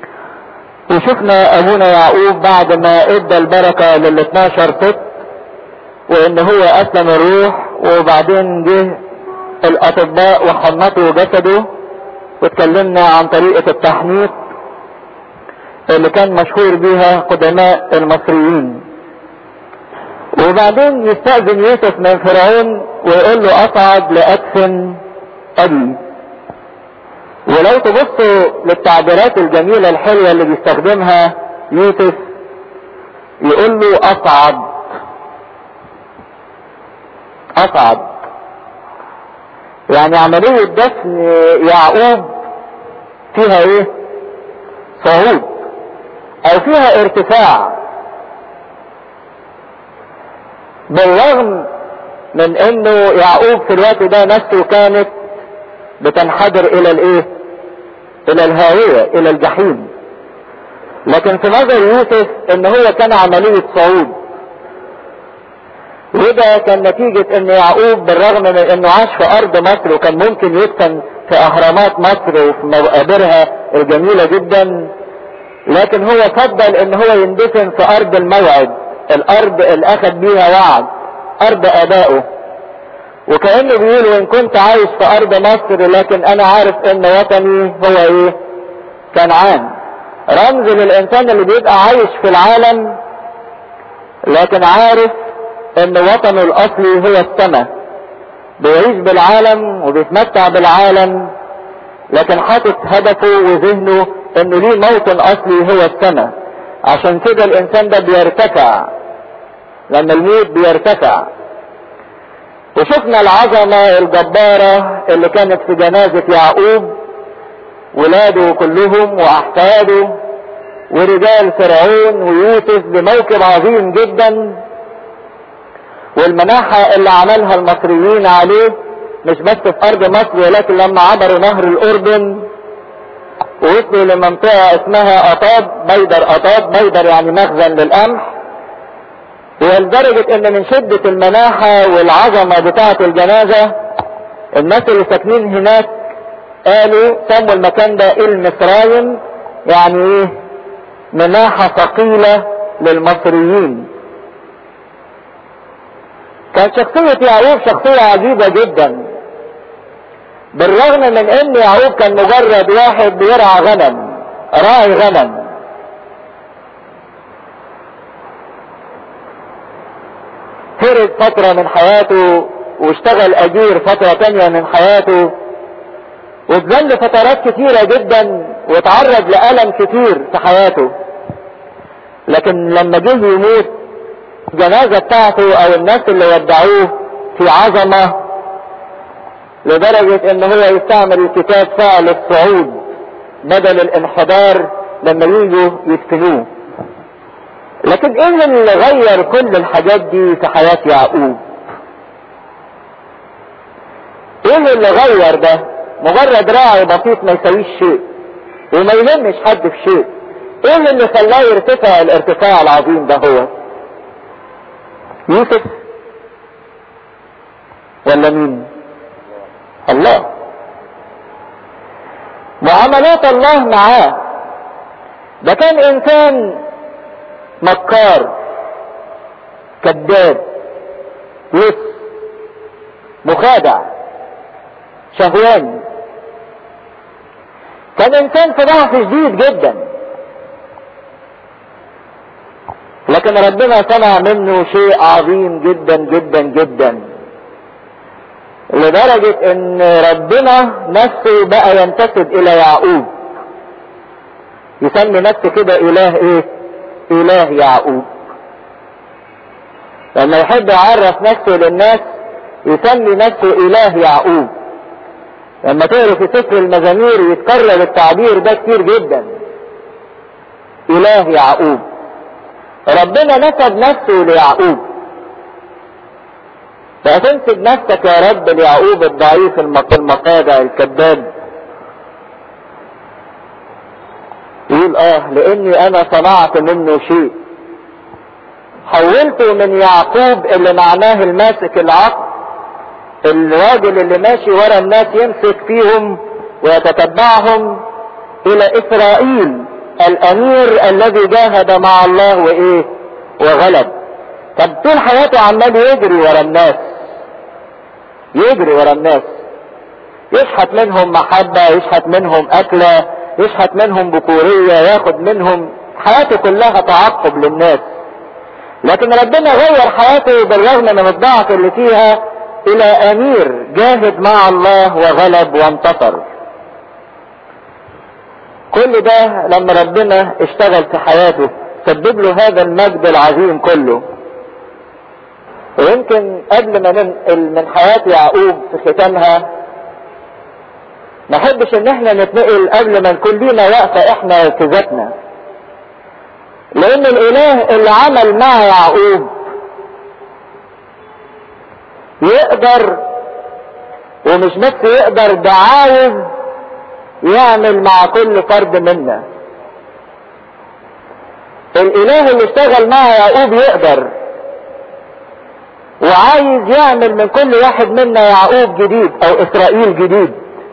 وشفنا ابونا يعقوب بعد ما ادى البركة لل 12 ست وان هو اسلم الروح وبعدين جه الاطباء وحنطوا جسده واتكلمنا عن طريقة التحنيط اللي كان مشهور بيها قدماء المصريين وبعدين يستأذن يوسف من فرعون ويقول له اصعد لادفن ابي ولو تبصوا للتعبيرات الجميلة الحلوة اللي بيستخدمها يوسف يقول له اصعد اصعد يعني عملية دفن يعقوب فيها ايه صعود او فيها ارتفاع بالرغم من انه يعقوب في الوقت ده نفسه كانت بتنحدر الى الايه الى الهاوية الى الجحيم لكن في نظر يوسف ان هو كان عملية صعود وده كان نتيجة ان يعقوب بالرغم من انه عاش في ارض مصر وكان ممكن يدفن في اهرامات مصر وفي مقابرها الجميلة جدا لكن هو فضل ان هو يندفن في ارض الموعد الارض اللي اخذ بيها وعد ارض ابائه وكأنه بيقول وان كنت عايش في ارض مصر لكن انا عارف ان وطني هو ايه كنعان رمز للانسان اللي بيبقى عايش في العالم لكن عارف ان وطنه الاصلي هو السماء بيعيش بالعالم وبيتمتع بالعالم لكن حاطط هدفه وذهنه انه ليه موطن اصلي هو السماء عشان كده الانسان ده بيرتفع لما الموت بيرتفع وشفنا العظمة الجبارة اللي كانت في جنازة يعقوب ولاده كلهم واحفاده ورجال فرعون ويوسف بموكب عظيم جدا والمناحة اللي عملها المصريين عليه مش بس في ارض مصر ولكن لما عبروا نهر الاردن ووصلوا لمنطقة اسمها اطاب بيدر اطاب بيدر يعني مخزن للقمح ولدرجة ان من شدة المناحة والعظمة بتاعة الجنازة الناس اللي ساكنين هناك قالوا سموا المكان ده المصرايم يعني ايه مناحة ثقيلة للمصريين كانت شخصية يعقوب شخصية عجيبة جدا بالرغم من ان يعقوب كان مجرد واحد بيرعى غنم راعي غنم هرب فترة من حياته واشتغل اجير فترة تانية من حياته واتذل فترات كتيرة جدا واتعرض لألم كتير في حياته لكن لما جه يموت الجنازة بتاعته او الناس اللي ودعوه في عظمة لدرجة ان هو يستعمل الكتاب فعل الصعود بدل الانحدار لما يجوا يدفنوه لكن ايه اللي غير كل الحاجات دي في حياة يعقوب ايه اللي غير ده مجرد راعي بسيط ما يسويش شيء وما يلمش حد في شيء ايه اللي خلاه يرتفع الارتفاع العظيم ده هو يوسف ولا مين الله معاملات الله معاه ده كان انسان مكار كذاب لص مخادع شهوان كان انسان في ضعف شديد جدا لكن ربنا صنع منه شيء عظيم جدا جدا جدا لدرجة ان ربنا نفسه بقى ينتسب الى يعقوب يسمي نفسه كده اله ايه اله يعقوب لما يحب يعرف نفسه للناس يسمي نفسه اله يعقوب لما تقرا في سفر المزامير يتكرر التعبير ده كتير جدا اله يعقوب ربنا نسب نفسه ليعقوب فهتنسب نفسك يا رب ليعقوب الضعيف المقاطع الكذاب يقول اه لاني انا صنعت منه شيء حولته من يعقوب اللي معناه الماسك العقل الراجل اللي ماشي ورا الناس يمسك فيهم ويتتبعهم الى اسرائيل الامير الذي جاهد مع الله وايه وغلب طب طول حياته عمال يجري ورا الناس يجري ورا الناس يشحت منهم محبة يشحت منهم اكلة يشحت منهم بكورية ياخد منهم حياته كلها تعقب للناس لكن ربنا غير حياته بالرغم من الضعف اللي فيها الى امير جاهد مع الله وغلب وانتصر كل ده لما ربنا اشتغل في حياته سبب له هذا المجد العظيم كله ويمكن قبل ما ننقل من حياة يعقوب في ختامها ما احبش ان احنا نتنقل قبل ما نكون لينا وقفة احنا في ذاتنا لان الاله اللي عمل مع يعقوب يقدر ومش بس يقدر ده عاوز يعمل مع كل فرد منا الاله اللي اشتغل مع يعقوب يقدر وعايز يعمل من كل واحد منا يعقوب جديد او اسرائيل جديد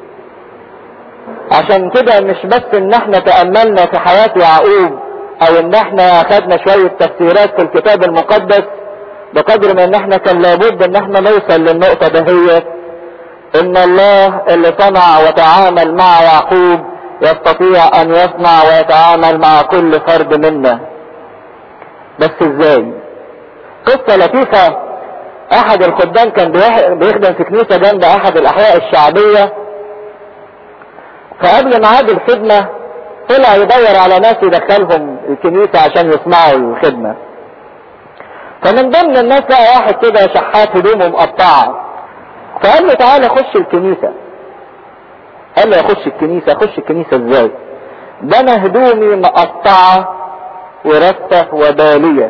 عشان كده مش بس ان احنا تأملنا في حياة يعقوب او ان احنا خدنا شوية تفسيرات في الكتاب المقدس بقدر ما ان احنا كان لابد ان احنا نوصل للنقطة دهيت ان الله اللي صنع وتعامل مع يعقوب يستطيع ان يصنع ويتعامل مع كل فرد منا بس ازاي قصة لطيفة احد الخدام كان بيخدم في كنيسة جنب احد الاحياء الشعبية فقبل ميعاد الخدمة طلع يدور على ناس يدخلهم الكنيسة عشان يسمعوا الخدمة فمن ضمن الناس لقى واحد كده شحات هدومه مقطعة فقال له تعالى خش الكنيسة قال له اخش الكنيسة اخش الكنيسة ازاي ده انا هدومي مقطعة ورثة وبالية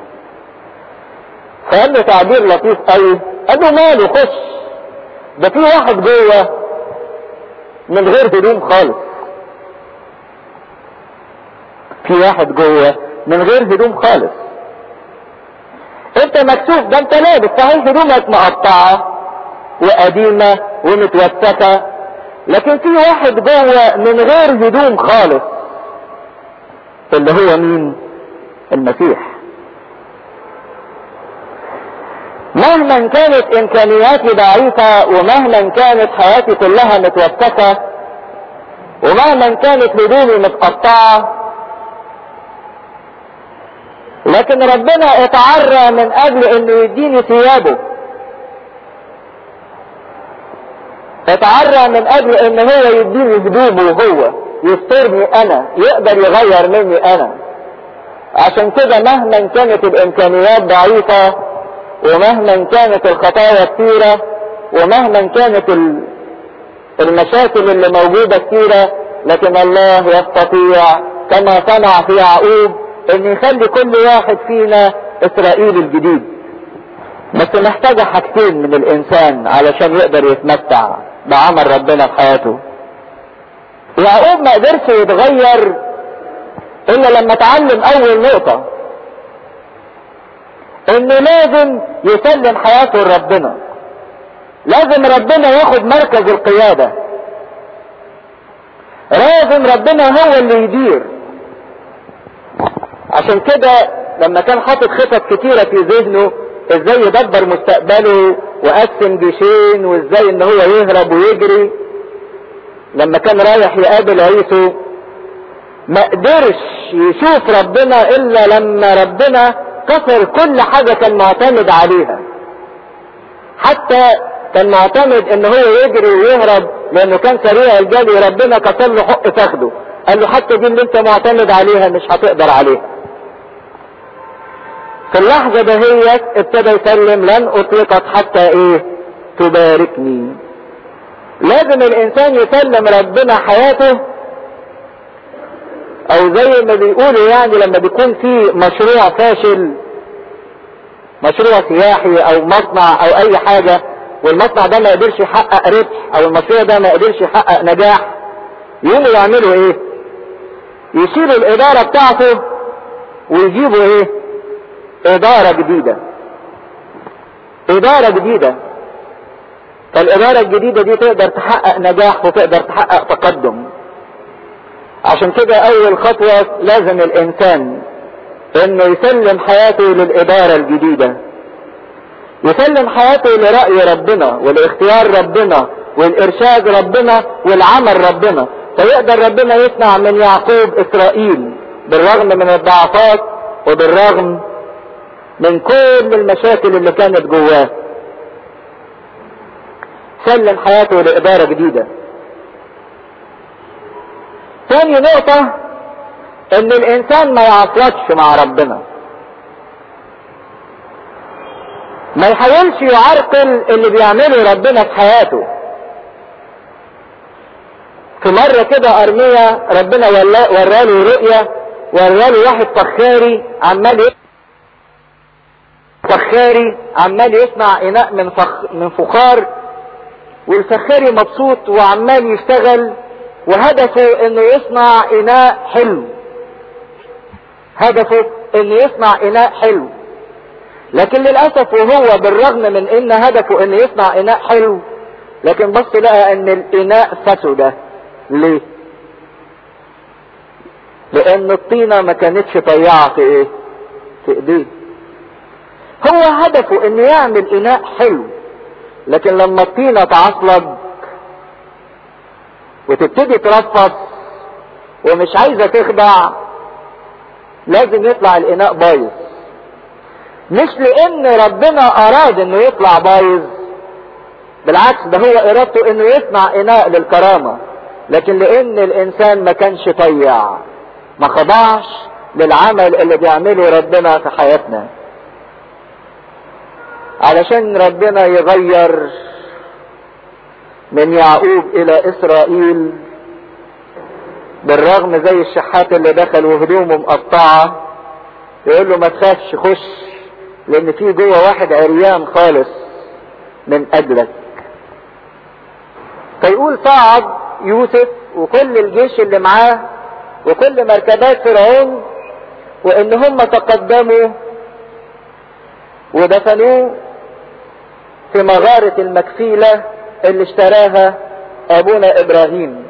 فقال له تعبير لطيف قوي قال له ماله خش ده في واحد جوه من غير هدوم خالص في واحد جوه من غير هدوم خالص انت مكسوف ده انت لابس صحيح هدومك مقطعة وقديمة ومتوسخة لكن في واحد جوه من غير هدوم خالص اللي هو مين المسيح مهما كانت امكانياتي ضعيفة ومهما كانت حياتي كلها متوسخة ومهما كانت هدومي متقطعة لكن ربنا اتعرى من اجل انه يديني ثيابه اتعرى من اجل ان هو يديني هدومه هو يسترني انا يقدر يغير مني انا عشان كده مهما كانت الامكانيات ضعيفة ومهما كانت الخطايا كثيرة ومهما كانت المشاكل اللي موجودة كثيرة لكن الله يستطيع كما صنع في يعقوب ان يخلي كل واحد فينا اسرائيل الجديد بس محتاجة حاجتين من الانسان علشان يقدر يتمتع بعمل ربنا في حياته يعقوب ما قدرش يتغير الا لما اتعلم اول نقطة انه لازم يسلم حياته لربنا لازم ربنا ياخد مركز القيادة لازم ربنا هو اللي يدير عشان كده لما كان حاطط خطط كتيرة في ذهنه ازاي يدبر مستقبله وقسم جيشين وازاي ان هو يهرب ويجري لما كان رايح يقابل عيسو ما قدرش يشوف ربنا الا لما ربنا كسر كل حاجة كان معتمد عليها حتى كان معتمد ان هو يجري ويهرب لانه كان سريع الجري ربنا كسر له حق فخده قال له حتى دي اللي انت معتمد عليها مش هتقدر عليها في اللحظة دهيت ابتدى يسلم لن اطلقك حتى ايه تباركني لازم الانسان يسلم ربنا حياته او زي ما بيقولوا يعني لما بيكون في مشروع فاشل مشروع سياحي او مصنع او اي حاجة والمصنع ده ما قدرش يحقق ربح او المشروع ده ما قدرش يحقق نجاح يقوموا يعملوا ايه يشيلوا الادارة بتاعته ويجيبوا ايه ادارة جديدة ادارة جديدة فالادارة الجديدة دي تقدر تحقق نجاح وتقدر تحقق تقدم عشان كده اول خطوة لازم الانسان انه يسلم حياته للادارة الجديدة يسلم حياته لرأي ربنا والاختيار ربنا والارشاد ربنا والعمل ربنا فيقدر ربنا يصنع من يعقوب اسرائيل بالرغم من الضعفات وبالرغم من كل المشاكل اللي كانت جواه سلم حياته لإدارة جديدة ثاني نقطة ان الانسان ما يعصلتش مع ربنا ما يحاولش يعرقل اللي بيعمله ربنا في حياته في مرة كده ارمية ربنا وراله رؤية وراله واحد فخاري عمال فخاري عمال يصنع اناء من فخ من فخار والفخاري مبسوط وعمال يشتغل وهدفه انه يصنع اناء حلو هدفه انه يصنع اناء حلو لكن للأسف وهو بالرغم من ان هدفه ان يصنع اناء حلو لكن بص لقى ان الاناء فسد ليه لان الطينة ما كانتش طيعة في ايه في ايديه هو هدفه انه يعمل اناء حلو لكن لما الطينة تعصلج وتبتدي ترفص ومش عايزة تخدع لازم يطلع الاناء بايظ مش لان ربنا اراد انه يطلع بايظ بالعكس ده هو ارادته انه يصنع اناء للكرامة لكن لان الانسان ما كانش طيع ما خضعش للعمل اللي بيعمله ربنا في حياتنا علشان ربنا يغير من يعقوب الى اسرائيل بالرغم زي الشحات اللي دخل وهدومه مقطعة يقول له ما تخافش خش لان في جوه واحد عريان خالص من اجلك فيقول صعد يوسف وكل الجيش اللي معاه وكل مركبات فرعون وان هم تقدموا ودفنوه في مغارة المكفيلة اللي اشتراها ابونا ابراهيم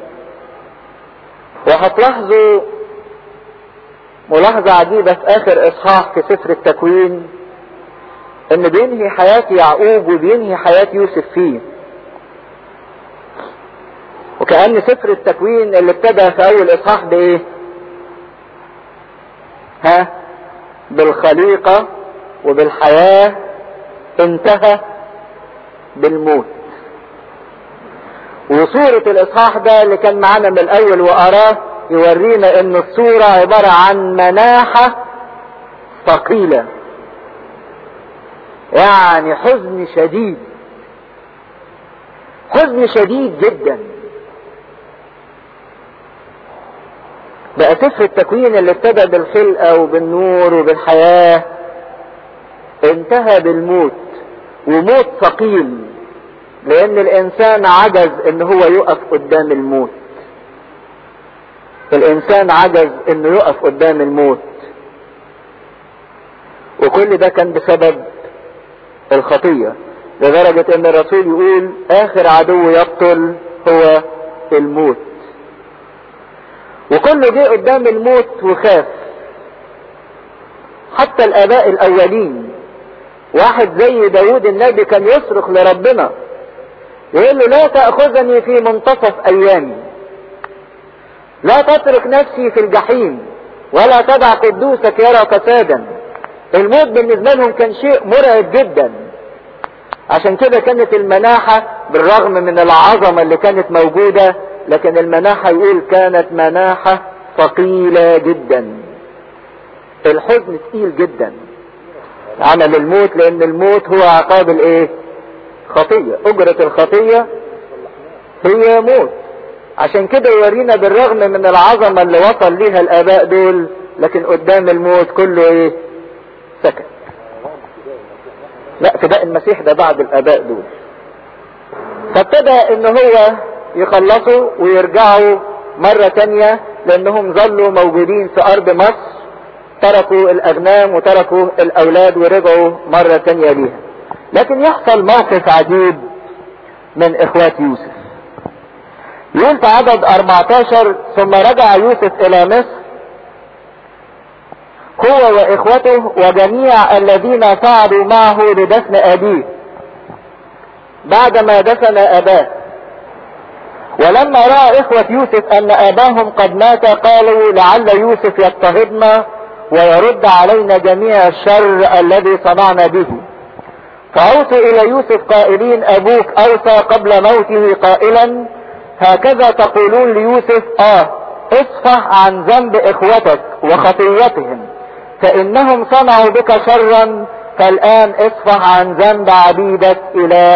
وهتلاحظوا ملاحظة عجيبة في اخر اصحاح في سفر التكوين ان بينهي حياة يعقوب وبينهي حياة يوسف فيه وكأن سفر التكوين اللي ابتدى في اول اصحاح بايه ها بالخليقة وبالحياة انتهى بالموت وصورة الاصحاح ده اللي كان معانا من الاول واراه يورينا ان الصورة عبارة عن مناحة ثقيلة يعني حزن شديد حزن شديد جدا بقى سفر التكوين اللي ابتدى بالخلقة وبالنور وبالحياة انتهى بالموت وموت ثقيل لان الانسان عجز ان هو يقف قدام الموت الانسان عجز انه يقف قدام الموت وكل ده كان بسبب الخطية لدرجة ان الرسول يقول اخر عدو يقتل هو الموت وكله جه قدام الموت وخاف حتى الاباء الاولين واحد زي داود النبي كان يصرخ لربنا يقول له لا تأخذني في منتصف ايامي لا تترك نفسي في الجحيم ولا تدع قدوسك يرى فسادا الموت بالنسبة لهم كان شيء مرعب جدا عشان كده كانت المناحة بالرغم من العظمة اللي كانت موجودة لكن المناحة يقول كانت مناحة ثقيلة جدا الحزن تقيل جدا عمل الموت لان الموت هو عقاب الايه خطية اجرة الخطية هي موت عشان كده يورينا بالرغم من العظمة اللي وصل ليها الاباء دول لكن قدام الموت كله ايه سكت لا فداء المسيح ده بعد الاباء دول فابتدى ان هو يخلصوا ويرجعوا مرة تانية لانهم ظلوا موجودين في ارض مصر تركوا الاغنام وتركوا الاولاد ورجعوا مرة تانية ليها لكن يحصل موقف عجيب من اخوات يوسف يقول في عدد 14 ثم رجع يوسف الى مصر هو واخوته وجميع الذين صعدوا معه لدفن ابيه بعدما دفن اباه ولما راى اخوة يوسف ان اباهم قد مات قالوا لعل يوسف يضطهدنا ويرد علينا جميع الشر الذي صنعنا به فأوصوا إلى يوسف قائلين أبوك أوصى قبل موته قائلا هكذا تقولون ليوسف آه اصفح عن ذنب إخوتك وخطيتهم فإنهم صنعوا بك شرا فالآن اصفح عن ذنب عبيدك إله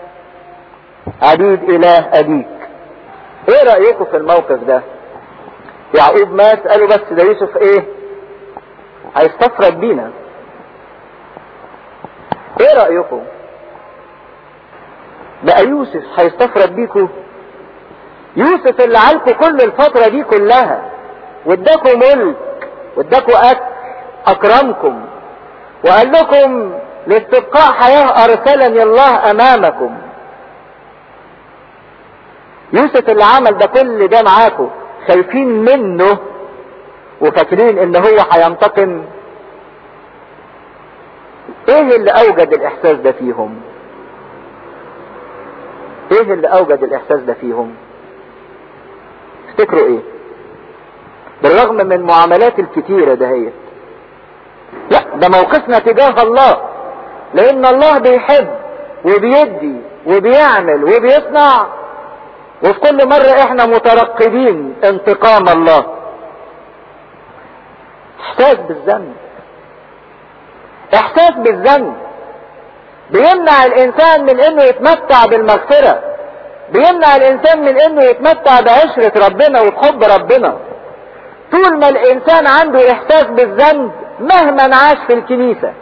عبيد إله أبيك ايه رأيكم في الموقف ده يعقوب مات قالوا بس ده يوسف ايه هيستفرد بينا ايه رأيكم بقى يوسف هيستفرد بيكم يوسف اللي عالكوا كل الفترة دي كلها واداكوا ملك واداكوا اكل اكرمكم وقال لكم لاستبقاء حياة ارسلني الله امامكم يوسف اللي عمل ده كل ده معاكم خايفين منه وفاكرين ان هو هينتقم ايه اللي اوجد الاحساس ده فيهم ايه اللي اوجد الاحساس ده فيهم تفتكروا ايه بالرغم من المعاملات الكتيرة دهيت لا ده موقفنا تجاه الله لان الله بيحب وبيدي وبيعمل وبيصنع وفي كل مرة احنا مترقبين انتقام الله احساس بالذنب احساس بالذنب بيمنع الانسان من انه يتمتع بالمغفرة بيمنع الانسان من انه يتمتع بعشرة ربنا وبحب ربنا طول ما الانسان عنده احساس بالذنب مهما عاش في الكنيسة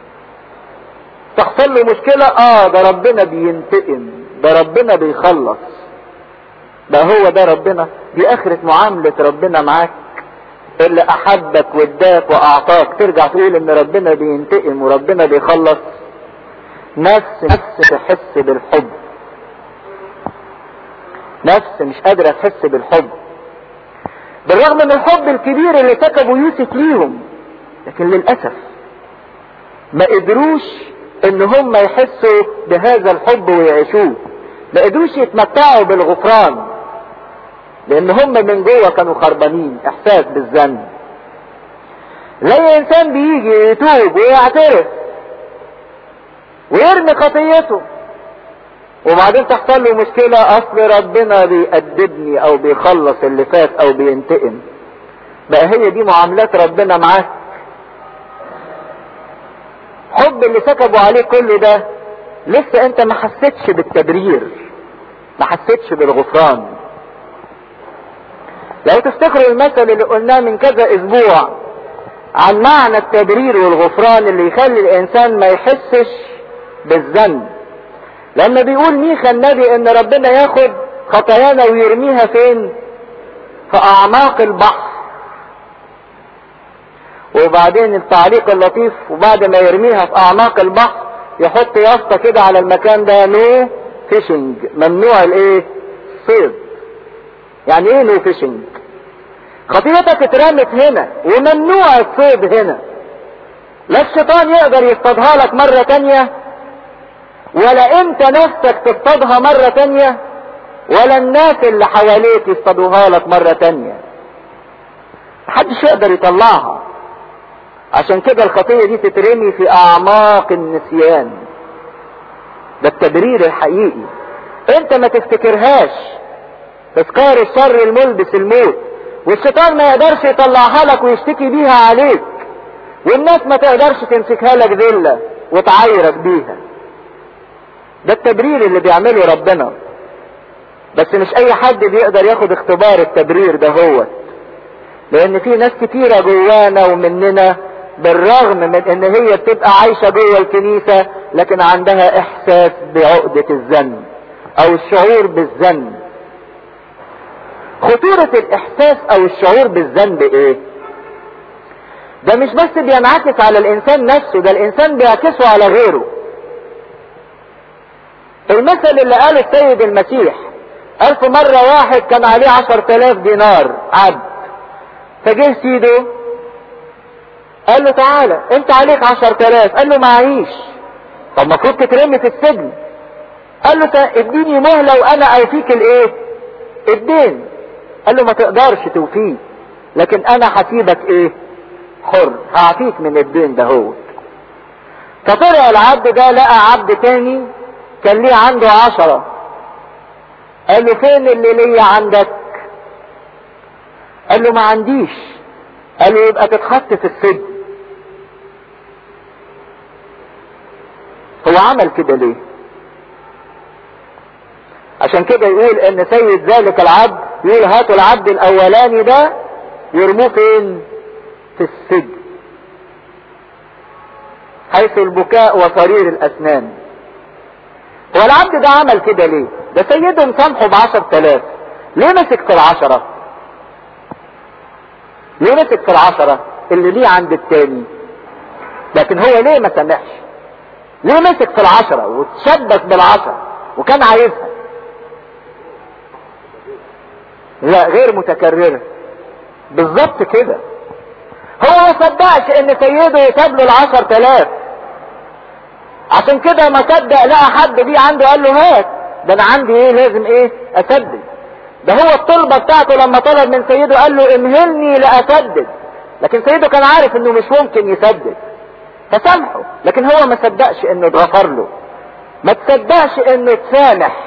تحصل له مشكلة اه ده ربنا بينتقم ده ربنا بيخلص ده هو ده ربنا دي اخرة معاملة ربنا معاك اللي احبك واداك واعطاك ترجع تقول ان ربنا بينتقم وربنا بيخلص نفس نفس تحس بالحب نفس مش قادرة تحس بالحب بالرغم من الحب الكبير اللي سكبه يوسف ليهم لكن للأسف ما قدروش ان هم يحسوا بهذا الحب ويعيشوه ما قدروش يتمتعوا بالغفران لان هم من جوه كانوا خربانين احساس بالذنب زي انسان بيجي يتوب ويعترف ويرمي خطيته وبعدين تحصل له مشكلة اصل ربنا بيأدبني او بيخلص اللي فات او بينتقم بقى هي دي معاملات ربنا معاك حب اللي سكبوا عليه كل ده لسه انت ما حسيتش بالتبرير ما حسيتش بالغفران لو تفتكروا المثل اللي قلناه من كذا اسبوع عن معنى التبرير والغفران اللي يخلي الانسان ما يحسش بالذنب لما بيقول ميخا النبي ان ربنا ياخد خطايانا ويرميها فين في اعماق البحر وبعدين التعليق اللطيف وبعد ما يرميها في اعماق البحر يحط يافطة كده على المكان ده نو فيشنج ممنوع الايه صيد يعني ايه نو فيشنج خطيتك اترمت هنا وممنوع الصيد هنا لا الشيطان يقدر يصطادها لك مرة تانية ولا انت نفسك تصطادها مرة تانية ولا الناس اللي حواليك يصطادوها لك مرة تانية محدش يقدر يطلعها عشان كده الخطية دي تترمي في اعماق النسيان ده التبرير الحقيقي انت ما تفتكرهاش تذكار الشر الملبس الموت والشيطان ما يقدرش يطلعها لك ويشتكي بيها عليك والناس ما تقدرش تمسكها لك ذلة وتعايرك بيها ده التبرير اللي بيعمله ربنا بس مش اي حد بيقدر ياخد اختبار التبرير ده هو لان في ناس كتيرة جوانا ومننا بالرغم من ان هي بتبقى عايشة جوه الكنيسة لكن عندها احساس بعقدة الذنب او الشعور بالذنب خطورة الاحساس او الشعور بالذنب ايه ده مش بس بينعكس على الانسان نفسه ده الانسان بيعكسه على غيره المثل اللي قاله السيد المسيح ألف مرة واحد كان عليه عشر تلاف دينار عبد فجه سيده قال له تعالى انت عليك عشر تلاف قال له معيش طب المفروض تترمي في السجن قال له اديني مهلة وانا اوفيك الايه الدين قال له ما تقدرش توفيه لكن انا هسيبك ايه حر هعفيك من الدين ده هو فطلع العبد ده لقى عبد تاني كان ليه عنده عشرة قال له فين اللي ليا عندك قال له ما عنديش قال له يبقى تتحط في السجن هو عمل كده ليه عشان كده يقول ان سيد ذلك العبد يقول هاتوا العبد الاولاني ده يرموه فين في السجن حيث البكاء وصرير الاسنان هو العبد ده عمل كده ليه ده سيده مسامحه بعشر تلاف ليه مسك في العشرة ليه مسك في العشرة اللي ليه عند التاني لكن هو ليه ما سامحش ليه مسك في العشرة وتشبك بالعشرة وكان عايزها لا غير متكررة بالظبط كده هو ما صدقش ان سيده يساب له العشر تلاف عشان كده ما صدق لقى حد بيه عنده قال له هات ده انا عندي ايه لازم ايه اسدد ده هو الطلبة بتاعته لما طلب من سيده قال له امهلني لاسدد لكن سيده كان عارف انه مش ممكن يسدد فسامحه لكن هو ما صدقش انه اتغفر له ما تصدقش انه اتسامح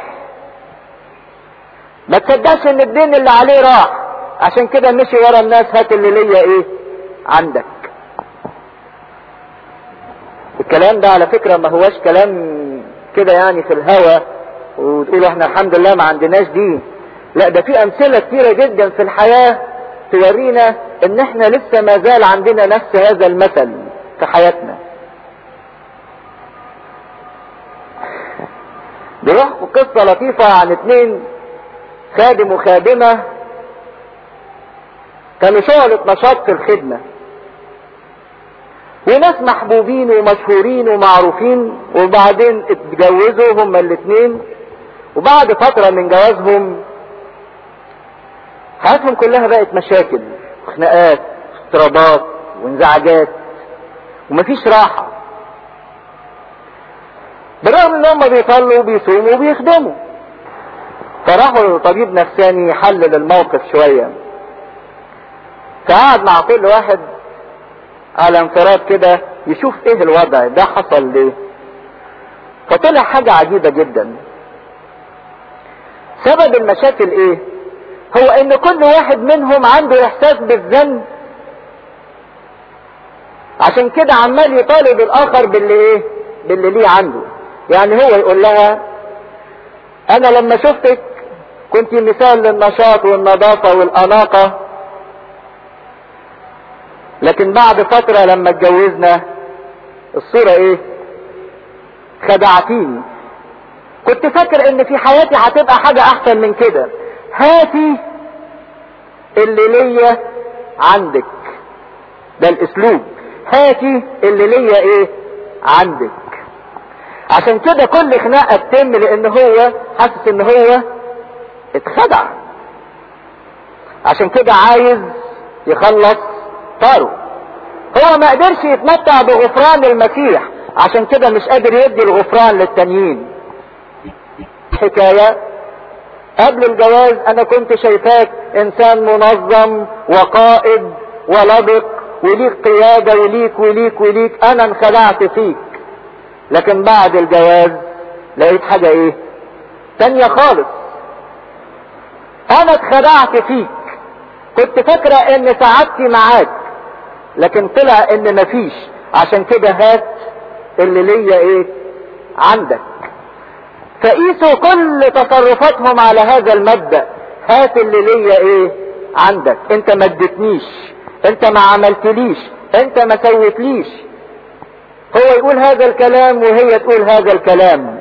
ما تصدقش ان الدين اللي عليه راح عشان كده مشي ورا الناس هات اللي ليا ايه عندك الكلام ده على فكرة ما هواش كلام كده يعني في الهوى وتقول احنا الحمد لله ما عندناش دين لا ده في امثلة كتيرة جدا في الحياة تورينا ان احنا لسه ما زال عندنا نفس هذا المثل في حياتنا بيروح قصة لطيفة عن اتنين خادم وخادمة كانوا شغلة نشاط في الخدمة وناس محبوبين ومشهورين ومعروفين وبعدين اتجوزوا هما الاتنين وبعد فترة من جوازهم حياتهم كلها بقت مشاكل وخناقات اضطرابات وانزعاجات ومفيش راحة بالرغم ان هم بيصلوا وبيصوموا وبيخدموا فراحوا لطبيب نفساني يحلل الموقف شوية فقعد مع كل واحد على انفراد كده يشوف ايه الوضع ده حصل ليه فطلع حاجة عجيبة جدا سبب المشاكل ايه هو ان كل واحد منهم عنده احساس بالذنب عشان كده عمال يطالب الاخر باللي ايه باللي ليه عنده يعني هو يقول لها انا لما شفتك كنت مثال للنشاط والنظافة والاناقة لكن بعد فترة لما اتجوزنا الصورة ايه خدعتيني كنت فاكر ان في حياتي هتبقى حاجة احسن من كده هاتي اللي ليا عندك ده الاسلوب هاتي اللي ليا ايه عندك عشان كده كل خناقه تتم لان هو حاسس ان هو اتخدع عشان كده عايز يخلص طاره هو ما قدرش يتمتع بغفران المسيح عشان كده مش قادر يدي الغفران للتانيين حكايه قبل الجواز انا كنت شايفاك انسان منظم وقائد ولبق وليك قيادة وليك وليك وليك انا انخدعت فيك لكن بعد الجواز لقيت حاجة ايه تانية خالص انا اتخدعت فيك كنت فاكرة ان سعادتي معاك لكن طلع ان مفيش عشان كده هات اللي ليا ايه عندك فقيسوا كل تصرفاتهم على هذا المبدأ هات اللي ليا ايه عندك انت ما اديتنيش انت ما عملتليش انت ما سويتليش هو يقول هذا الكلام وهي تقول هذا الكلام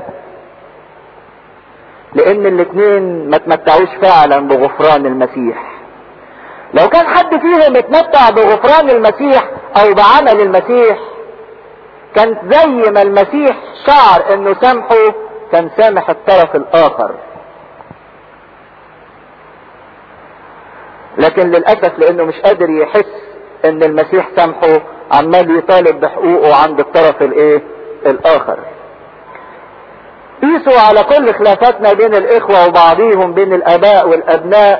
لان الاثنين ما تمتعوش فعلا بغفران المسيح لو كان حد فيهم اتمتع بغفران المسيح او بعمل المسيح كان زي ما المسيح شعر انه سامحه كان سامح الطرف الاخر لكن للاسف لانه مش قادر يحس ان المسيح سامحه عمال يطالب بحقوقه عند الطرف الايه الاخر قيسوا على كل خلافاتنا بين الاخوة وبعضيهم بين الاباء والابناء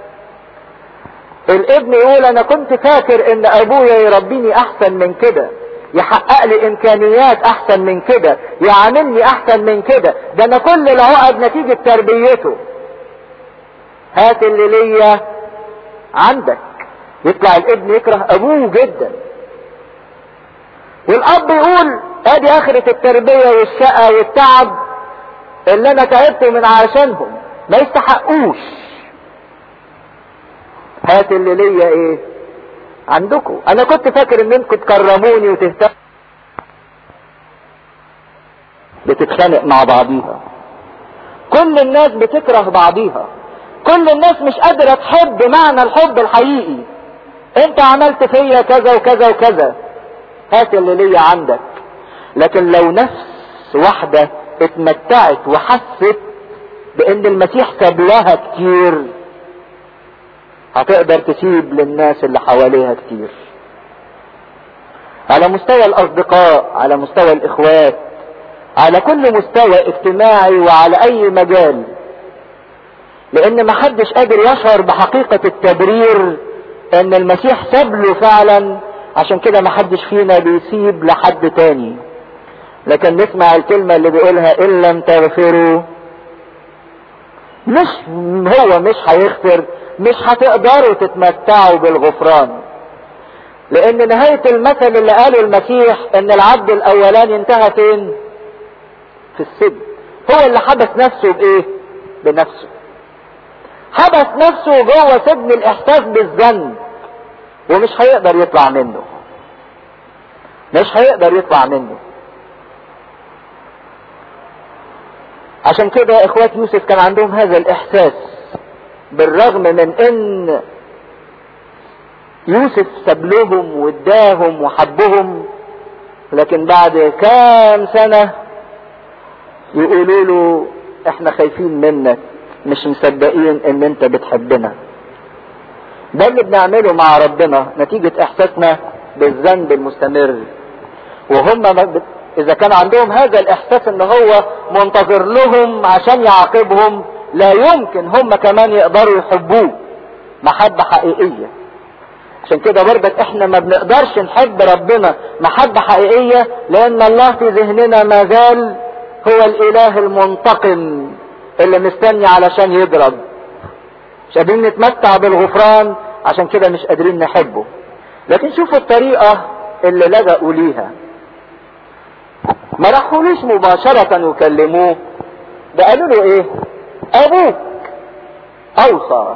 الابن يقول انا كنت فاكر ان ابويا يربيني احسن من كده يحقق لي امكانيات احسن من كده يعاملني احسن من كده ده انا كل العقد نتيجة تربيته هات اللي ليا عندك يطلع الابن يكره ابوه جدا والاب يقول ادي اخرة التربية والشقة والتعب اللي انا تعبت من عشانهم ما يستحقوش هات اللي ليا ايه عندكم انا كنت فاكر ان انتوا تكرموني وتهتموا بتتخانق مع بعضيها كل الناس بتكره بعضيها كل الناس مش قادرة تحب معنى الحب الحقيقي انت عملت فيا كذا وكذا وكذا هات اللي ليا عندك لكن لو نفس واحدة اتمتعت وحست بان المسيح ساب لها كتير هتقدر تسيب للناس اللي حواليها كتير على مستوى الاصدقاء على مستوى الاخوات على كل مستوى اجتماعي وعلى اي مجال لان محدش قادر يشعر بحقيقة التبرير ان المسيح ساب له فعلا عشان كده محدش فينا بيسيب لحد تاني لكن نسمع الكلمة اللي بيقولها ان لم تغفروا مش هو مش هيغفر مش هتقدروا تتمتعوا بالغفران لان نهاية المثل اللي قاله المسيح ان العبد الاولاني انتهى فين في السجن هو اللي حبس نفسه بايه بنفسه حبس نفسه جوه سجن الاحساس بالذنب ومش هيقدر يطلع منه مش هيقدر يطلع منه عشان كده اخوات يوسف كان عندهم هذا الاحساس بالرغم من ان يوسف ساب لهم واداهم وحبهم لكن بعد كام سنة يقولوا له احنا خايفين منك مش مصدقين ان انت بتحبنا ده اللي بنعمله مع ربنا نتيجة احساسنا بالذنب المستمر وهم اذا كان عندهم هذا الاحساس ان هو منتظر لهم عشان يعاقبهم لا يمكن هم كمان يقدروا يحبوه محبة حقيقية عشان كده برضك احنا ما بنقدرش نحب ربنا محبة حقيقية لان الله في ذهننا ما زال هو الاله المنتقم اللي مستني علشان يضرب مش قادرين نتمتع بالغفران عشان كده مش قادرين نحبه لكن شوفوا الطريقة اللي لجأوا ليها ما راحوليش مباشرة وكلموه ده قالوا له ايه ابوك اوصى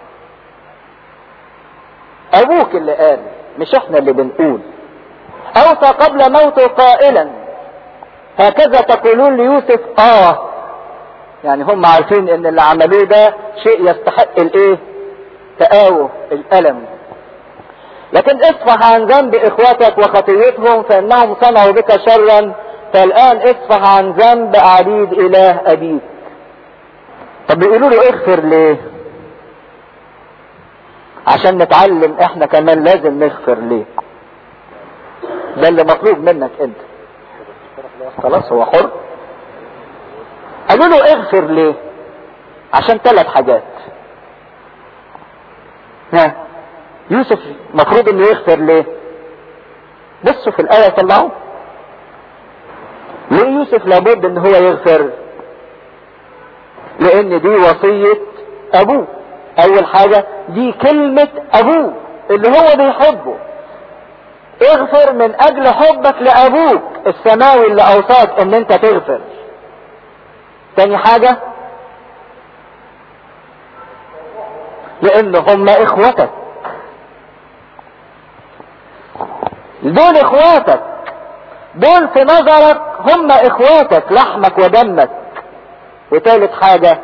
ابوك اللي قال مش احنا اللي بنقول اوصى قبل موته قائلا هكذا تقولون ليوسف اه يعني هم عارفين ان اللي عملوه ده شيء يستحق الايه تآوه الالم لكن اصفح عن ذنب اخوتك وخطيتهم فانهم صنعوا بك شرا فالان اصفح عن ذنب عبيد اله ابيك طب بيقولوا له اغفر ليه عشان نتعلم احنا كمان لازم نغفر ليه ده اللي مطلوب منك انت خلاص هو حر قالوا له اغفر ليه عشان ثلاث حاجات ها يوسف مفروض انه يغفر ليه بصوا في الايه طلعوا ليه يوسف لابد ان هو يغفر لان دي وصية ابوه اول حاجة دي كلمة ابوه اللي هو بيحبه اغفر من اجل حبك لابوك السماوي اللي اوصاك ان انت تغفر تاني حاجة لان هم اخوتك دول اخواتك دول في نظرك هم اخواتك لحمك ودمك وثالث حاجة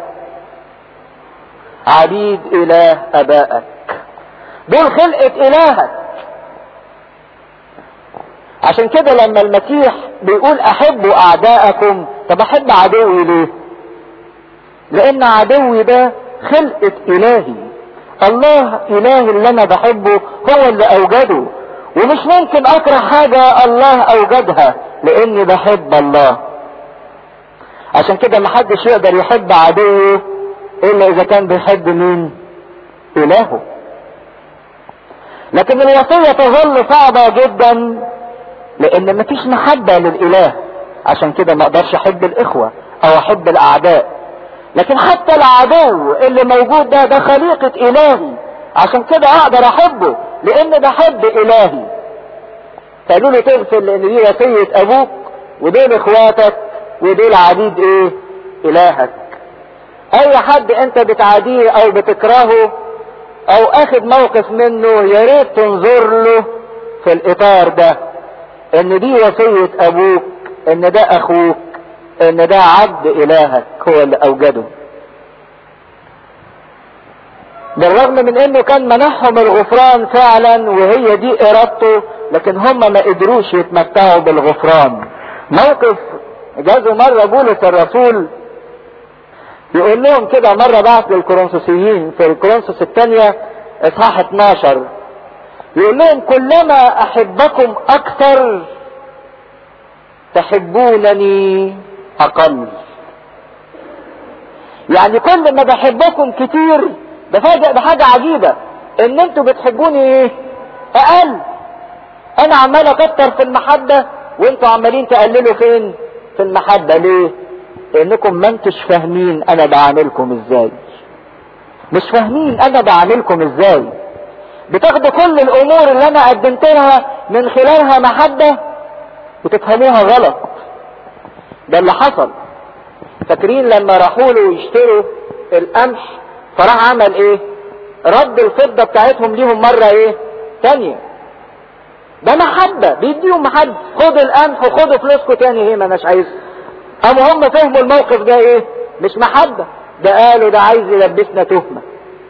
عبيد اله ابائك دول خلقة الهك عشان كده لما المسيح بيقول احبوا اعداءكم طب احب عدوي ليه لان عدوي ده خلقة الهي الله اله اللي انا بحبه هو اللي اوجده ومش ممكن اكره حاجة الله اوجدها لاني بحب الله عشان كده محدش يقدر يحب عدوه الا اذا كان بيحب مين الهه لكن الوصية تظل صعبة جدا لان مفيش محبة للاله عشان كده ما اقدرش احب الاخوة او احب الاعداء لكن حتى العدو اللي موجود ده ده خليقة الهي عشان كده اقدر احبه لان بحب الهي فقالوا له تغفر لان دي وصية ابوك ودول اخواتك ودول عبيد ايه الهك اي حد انت بتعاديه او بتكرهه او اخد موقف منه يا ريت تنظر له في الاطار ده ان دي وصية ابوك ان ده اخوك ان ده عبد الهك هو اللي اوجده بالرغم من انه كان منحهم الغفران فعلا وهي دي ارادته لكن هم ما قدروش يتمتعوا بالغفران موقف جازوا مرة بولس الرسول يقول لهم كده مرة بعت للكورنثوسيين في الكورنثوس الثانية اصحاح 12 يقول لهم كلما احبكم اكثر تحبونني اقل يعني كل ما بحبكم كتير بفاجئ بحاجة عجيبة ان انتوا بتحبوني ايه اقل انا عمال اكتر في المحبة وانتوا عمالين تقللوا فين في المحبة ليه لانكم ما انتش فاهمين انا بعاملكم ازاي مش فاهمين انا بعاملكم ازاي بتاخدوا كل الامور اللي انا قدمت لها من خلالها محبة وتفهموها غلط ده اللي حصل فاكرين لما راحوا له يشتروا القمح فراح عمل ايه رد الفضة بتاعتهم ليهم مرة ايه تانية ده محبة بيديهم محبة خدوا القمح وخدوا فلوسكم تاني ايه ما اناش عايز قاموا هم فهموا الموقف ده ايه مش محبة ده قالوا ده عايز يلبسنا تهمة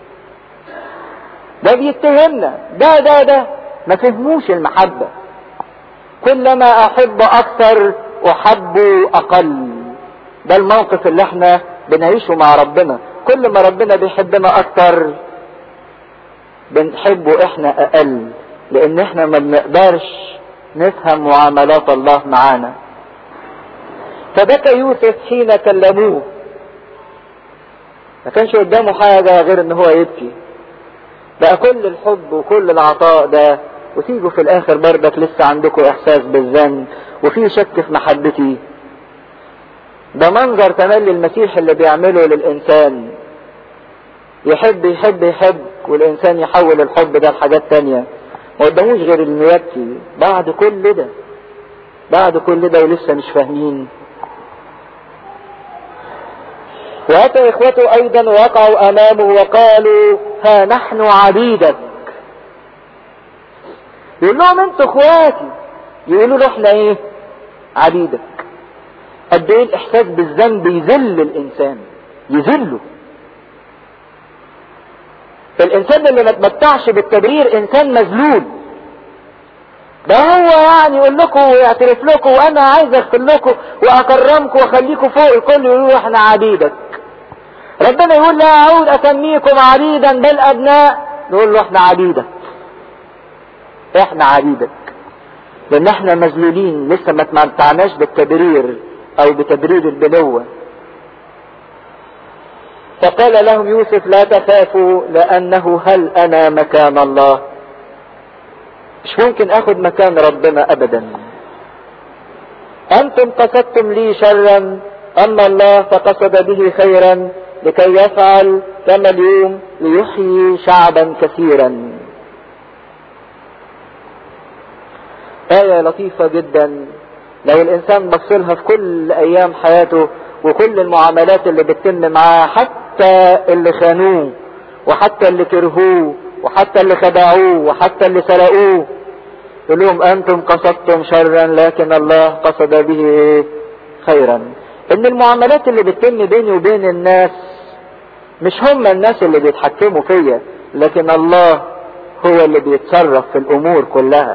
ده بيتهمنا ده ده ده ما فهموش المحبة كلما احب اكثر احب اقل ده الموقف اللي احنا بنعيشه مع ربنا كل ما ربنا بيحبنا اكتر بنحبه احنا اقل لان احنا ما بنقدرش نفهم معاملات الله معانا فبكى يوسف حين كلموه ما كانش قدامه حاجة غير ان هو يبكي بقى كل الحب وكل العطاء ده وتيجوا في الاخر بردك لسه عندكم احساس بالذنب وفي شك في محبتي ده منظر تملي المسيح اللي بيعمله للإنسان يحب يحب يحب والإنسان يحول الحب ده لحاجات تانية ما قداموش غير انه يبكي بعد كل ده بعد كل ده ولسه مش فاهمين وأتى إخوته أيضا ووقعوا أمامه وقالوا ها نحن عبيدك يقول لهم انتوا اخواتي يقولوا له احنا ايه عبيدك قد ايه الاحساس بالذنب يذل الانسان يذله الانسان اللي ما تمتعش بالتبرير انسان مذلول ده هو يعني يقول لكم ويعترف لكم وانا عايز اغفر لكم واكرمكم واخليكم فوق الكل يقولوا احنا عبيدك ربنا يقول لا اعود اسميكم عبيدا بل ابناء نقول له احنا عبيدك احنا عبيدك لان احنا مذلولين لسه ما تمتعناش بالتبرير او بتبرير البنوة فقال لهم يوسف لا تخافوا لانه هل انا مكان الله مش ممكن اخد مكان ربنا ابدا انتم قصدتم لي شرا اما الله فقصد به خيرا لكي يفعل كما اليوم ليحيي شعبا كثيرا آية لطيفة جدا لو الإنسان بصلها في كل أيام حياته وكل المعاملات اللي بتتم معاه حتى اللي خانوه وحتى اللي كرهوه وحتى اللي خدعوه وحتى اللي سرقوه يقول لهم أنتم قصدتم شرا لكن الله قصد به إيه؟ خيرا إن المعاملات اللي بتتم بيني وبين الناس مش هم الناس اللي بيتحكموا فيا لكن الله هو اللي بيتصرف في الأمور كلها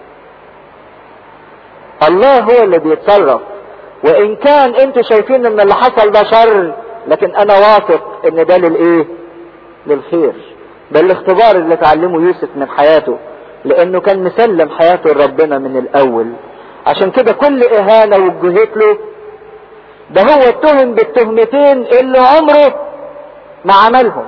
الله هو اللي بيتصرف وان كان انتوا شايفين ان اللي حصل ده شر لكن انا واثق ان ده للايه للخير ده الاختبار اللي اتعلمه يوسف من حياته لانه كان مسلم حياته لربنا من الاول عشان كده كل اهانة وجهت له ده هو اتهم بالتهمتين اللي عمره ما عملهم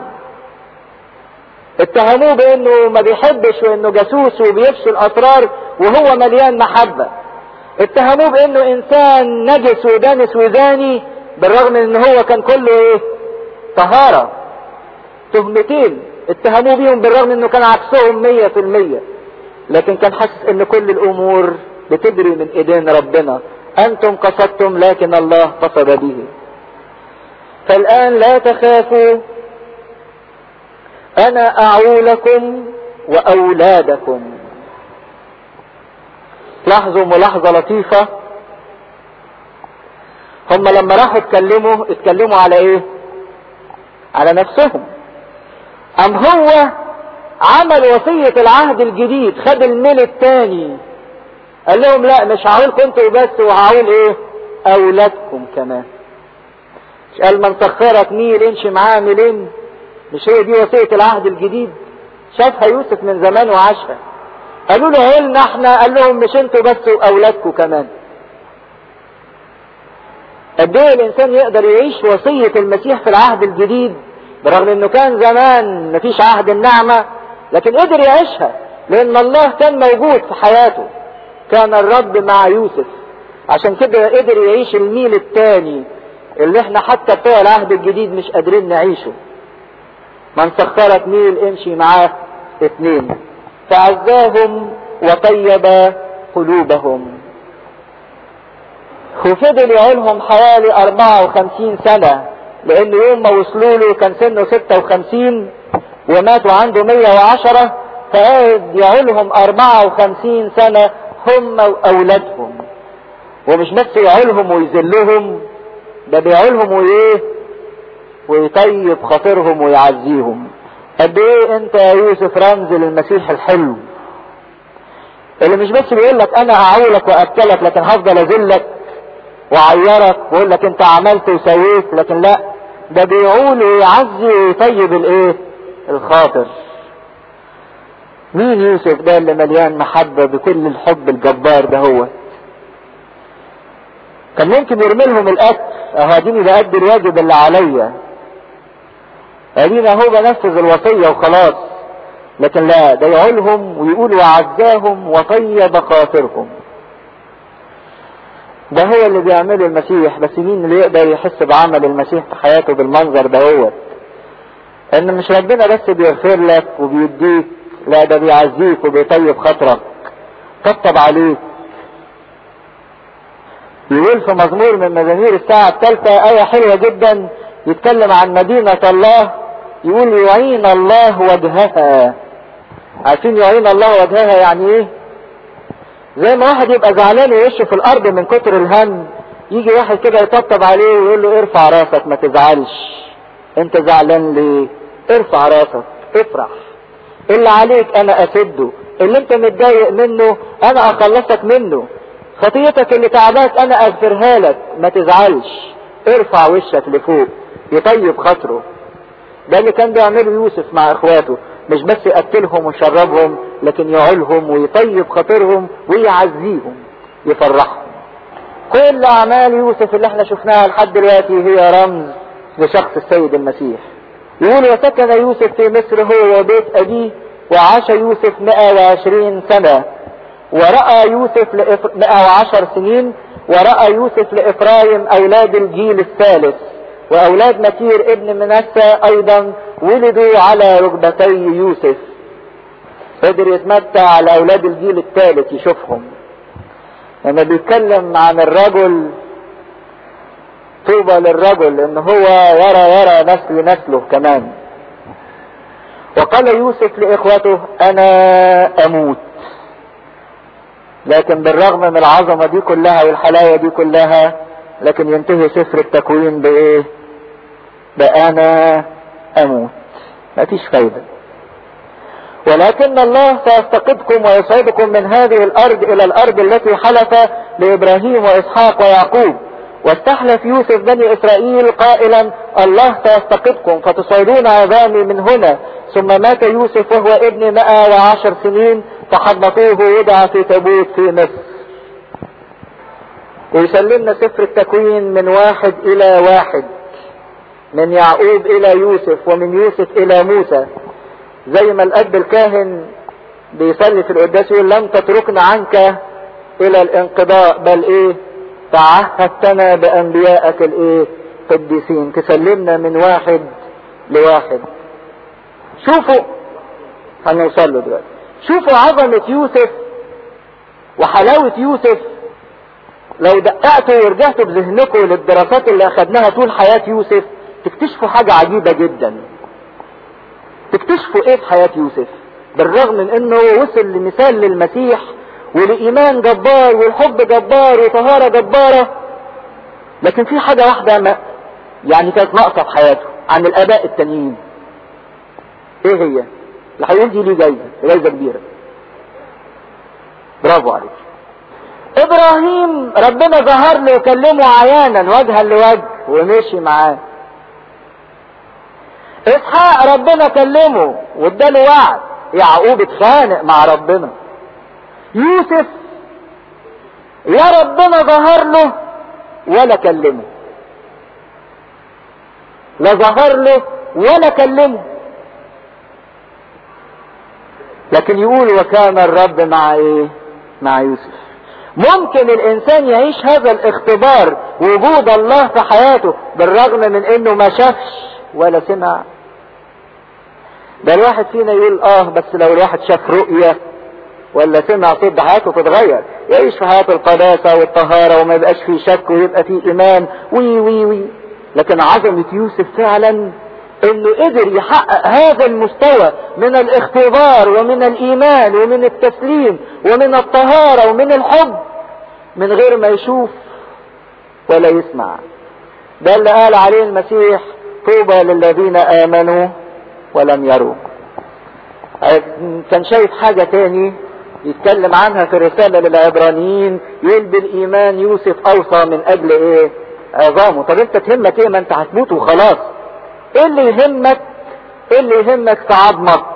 اتهموه بانه ما بيحبش وانه جاسوس وبيفشي الاسرار وهو مليان محبه اتهموه بانه انسان نجس ودانس وزاني بالرغم من ان هو كان كله ايه طهارة تهمتين اتهموه بيهم بالرغم انه كان عكسهم مية في المية لكن كان حاسس ان كل الامور بتجري من ايدين ربنا انتم قصدتم لكن الله قصد به فالان لا تخافوا انا اعولكم واولادكم لاحظوا ملاحظة لطيفة هم لما راحوا اتكلموا اتكلموا على ايه على نفسهم ام هو عمل وصية العهد الجديد خد الميل التاني قال لهم لا مش هعول كنت وبس وهعول ايه اولادكم كمان مش قال من سخرك ميل امشي معاه ميلين مش هي دي وصية العهد الجديد شافها يوسف من زمان وعاشها قالوا له عيلنا احنا قال لهم مش انتوا بس واولادكم كمان قد ايه الانسان يقدر يعيش وصية المسيح في العهد الجديد برغم انه كان زمان مفيش عهد النعمة لكن قدر يعيشها لان الله كان موجود في حياته كان الرب مع يوسف عشان كده قدر يعيش الميل التاني اللي احنا حتى بتوع العهد الجديد مش قادرين نعيشه من سخرت ميل امشي معاه اتنين فعزاهم وطيب قلوبهم وفضل يعيلهم حوالي 54 سنة لان يوم ما وصلوا له كان سنه 56 وماتوا عنده 110 فقعد يعيلهم 54 سنة هم واولادهم ومش بس يعيلهم ويذلهم ده بيعيلهم وايه ويطيب خاطرهم ويعزيهم قد ايه انت يا يوسف رمز للمسيح الحلو اللي مش بس بيقول لك انا هعولك واكلك لكن هفضل اذلك وعيرك واقول لك انت عملت وسويت لكن لا ده بيعول ويعزي ويطيب الايه الخاطر مين يوسف ده اللي مليان محبة بكل الحب الجبار ده هو كان ممكن يرمي لهم الاكل اهو اديني بأدي الواجب اللي عليا ادينا هو بنفذ الوصية وخلاص لكن لا ده يعولهم ويقول وعزاهم وطيب خاطرهم ده هو اللي بيعمله المسيح بس مين اللي يقدر يحس بعمل المسيح في حياته بالمنظر دوت ان مش ربنا بس بيغفر لك وبيديك لا ده بيعزيك وبيطيب خاطرك طبطب عليك يقول في مزمور من مزامير الساعة الثالثة آية حلوة جدا يتكلم عن مدينة الله يقول يعين الله وجهها عارفين يعين الله وجهها يعني ايه زي ما واحد يبقى زعلان ويشه في الارض من كتر الهم يجي واحد كده يطبطب عليه ويقول له ارفع راسك ما تزعلش انت زعلان ليه ارفع راسك افرح اللي عليك انا اسده اللي انت متضايق منه انا اخلصك منه خطيتك اللي تعباك انا اغفرها لك ما تزعلش ارفع وشك لفوق يطيب خاطره ده اللي كان بيعمله يوسف مع اخواته مش بس ياكلهم ويشربهم لكن يعولهم ويطيب خاطرهم ويعزيهم يفرحهم كل اعمال يوسف اللي احنا شفناها لحد دلوقتي هي رمز لشخص السيد المسيح يقول وسكن يوسف في مصر هو وبيت ابيه وعاش يوسف 120 سنة ورأى يوسف لإفر... 110 سنين ورأى يوسف لإفرايم أولاد الجيل الثالث وأولاد مكير ابن منسى أيضا ولدوا على ركبتي يوسف قدر يتمتع على أولاد الجيل الثالث يشوفهم لما بيتكلم عن الرجل طوبى للرجل ان هو يرى يرى نسل نسله كمان وقال يوسف لاخوته انا اموت لكن بالرغم من العظمة دي كلها والحلاوة دي كلها لكن ينتهي سفر التكوين بايه بأنا اموت مفيش فايدة ولكن الله سيفتقدكم ويصعدكم من هذه الارض الى الارض التي حلف لابراهيم واسحاق ويعقوب واستحلف يوسف بني اسرائيل قائلا الله سيفتقدكم فتصعدون عظامي من هنا ثم مات يوسف وهو ابن مئة وعشر سنين فحضنطوه وضع في تابوت في مصر ويسلمنا سفر التكوين من واحد الى واحد من يعقوب الى يوسف ومن يوسف الى موسى زي ما الاب الكاهن بيصلي في القداس يقول لم تتركنا عنك الى الانقضاء بل ايه تعهدتنا بانبيائك الايه قديسين تسلمنا من واحد لواحد شوفوا هنوصل له دلوقتي شوفوا عظمة يوسف وحلاوة يوسف لو دققتوا ورجعتوا بذهنكم للدراسات اللي اخدناها طول حياة يوسف تكتشفوا حاجة عجيبة جدا تكتشفوا ايه في حياة يوسف بالرغم من انه وصل لمثال للمسيح ولإيمان جبار والحب جبار وطهارة جبارة لكن في حاجة واحدة ما يعني كانت ناقصة في حياته عن الآباء التانيين ايه هي؟ اللي هيقول دي ليه جايزة جايزة كبيرة برافو عليك ابراهيم ربنا ظهر له وكلمه عيانا وجها لوجه ومشي معاه اسحاق ربنا كلمه واداله وعد يعقوب اتخانق مع ربنا يوسف يا ربنا ظهر له ولا كلمه لا ظهر له ولا كلمه لكن يقول وكان الرب مع ايه مع يوسف ممكن الانسان يعيش هذا الاختبار وجود الله في حياته بالرغم من انه ما شافش ولا سمع ده الواحد فينا يقول اه بس لو الواحد شاف رؤية ولا سمع صوت حياته تتغير يعيش في حياة القداسة والطهارة وما يبقاش فيه شك ويبقى فيه ايمان وي وي وي لكن عظمة يوسف فعلا انه قدر يحقق هذا المستوى من الاختبار ومن الايمان ومن التسليم ومن الطهارة ومن الحب من غير ما يشوف ولا يسمع ده اللي قال عليه المسيح طوبى للذين امنوا ولم يروا كان شايف حاجة تاني يتكلم عنها في الرسالة للعبرانيين يقول بالإيمان يوسف أوصى من أجل إيه؟ عظامه طب أنت تهمك إيه ما أنت هتموت وخلاص إيه اللي يهمك؟ إيه اللي يهمك في عظمك؟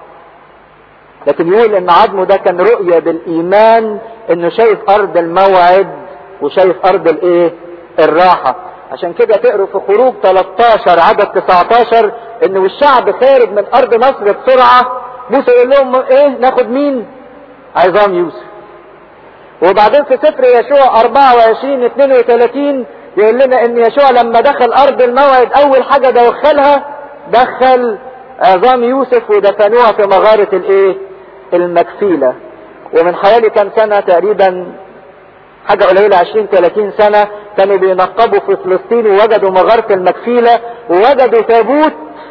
لكن يقول إن عظمه ده كان رؤية بالإيمان إنه شايف أرض الموعد وشايف أرض الإيه؟ الراحة عشان كده تقروا في خروج 13 عدد 19 انه الشعب خارج من ارض مصر بسرعة موسى يقول لهم ايه ناخد مين عظام يوسف وبعدين في سفر يشوع 24 32 يقول لنا ان يشوع لما دخل ارض الموعد اول حاجة دخلها دخل عظام يوسف ودفنوها في مغارة الايه المكفيلة ومن حوالي كام سنة تقريبا حاجة قليلة 20 30 سنة كانوا بينقبوا في فلسطين ووجدوا مغارة المكفيلة ووجدوا تابوت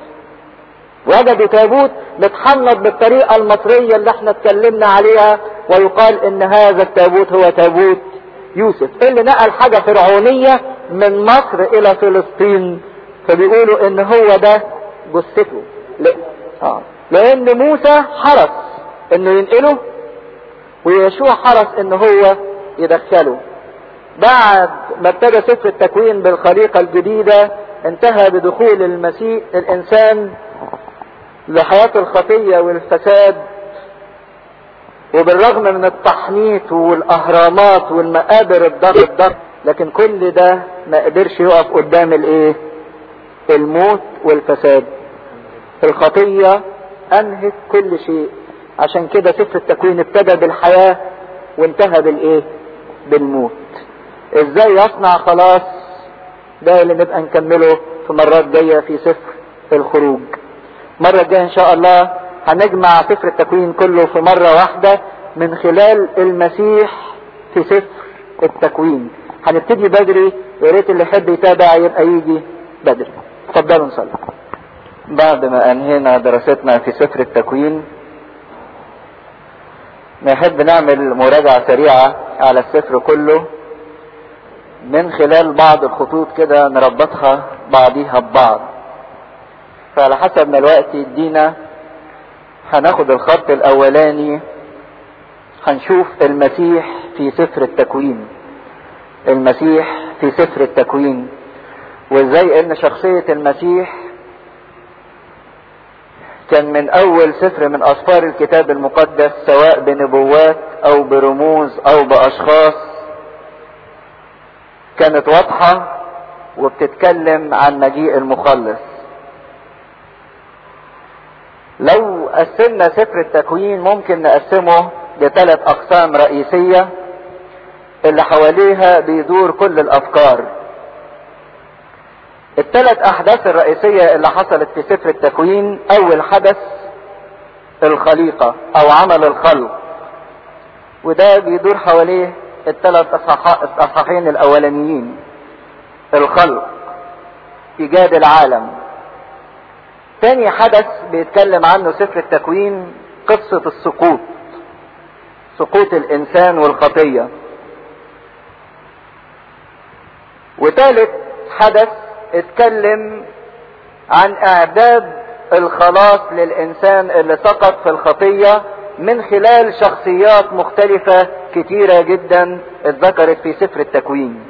وجدوا تابوت متحنط بالطريقة المصرية اللي احنا اتكلمنا عليها ويقال ان هذا التابوت هو تابوت يوسف اللي نقل حاجة فرعونية من مصر الى فلسطين فبيقولوا ان هو ده جثته آه. لان موسى حرص انه ينقله ويشوع حرص ان هو يدخله بعد ما ابتدى سفر التكوين بالخليقة الجديدة انتهى بدخول المسيح الانسان لحياة الخطية والفساد وبالرغم من التحنيط والاهرامات والمقابر الضغط الضغط لكن كل ده ما قدرش يقف قدام الايه الموت والفساد الخطية انهت كل شيء عشان كده سفر التكوين ابتدى بالحياة وانتهى بالايه بالموت ازاي يصنع خلاص ده اللي نبقى نكمله في مرات جاية في سفر الخروج مرة جاية ان شاء الله هنجمع سفر التكوين كله في مرة واحدة من خلال المسيح في سفر التكوين هنبتدي بدري يا ريت اللي يحب يتابع يبقى يجي بدري اتفضلوا نصلي بعد ما انهينا دراستنا في سفر التكوين نحب نعمل مراجعة سريعة على السفر كله من خلال بعض الخطوط كده نربطها بعضيها ببعض فعلى حسب ما الوقت يدينا هناخد الخط الاولاني هنشوف المسيح في سفر التكوين المسيح في سفر التكوين وازاي ان شخصية المسيح كان من اول سفر من اسفار الكتاب المقدس سواء بنبوات او برموز او باشخاص كانت واضحة وبتتكلم عن مجيء المخلص لو قسمنا سفر التكوين ممكن نقسمه لثلاث اقسام رئيسية اللي حواليها بيدور كل الافكار الثلاث احداث الرئيسية اللي حصلت في سفر التكوين اول حدث الخليقة او عمل الخلق وده بيدور حواليه الثلاث اصحاحين الاولانيين الخلق ايجاد العالم تاني حدث بيتكلم عنه سفر التكوين قصة السقوط سقوط الانسان والخطية وثالث حدث اتكلم عن اعداد الخلاص للانسان اللي سقط في الخطية من خلال شخصيات مختلفة كتيرة جدا اتذكرت في سفر التكوين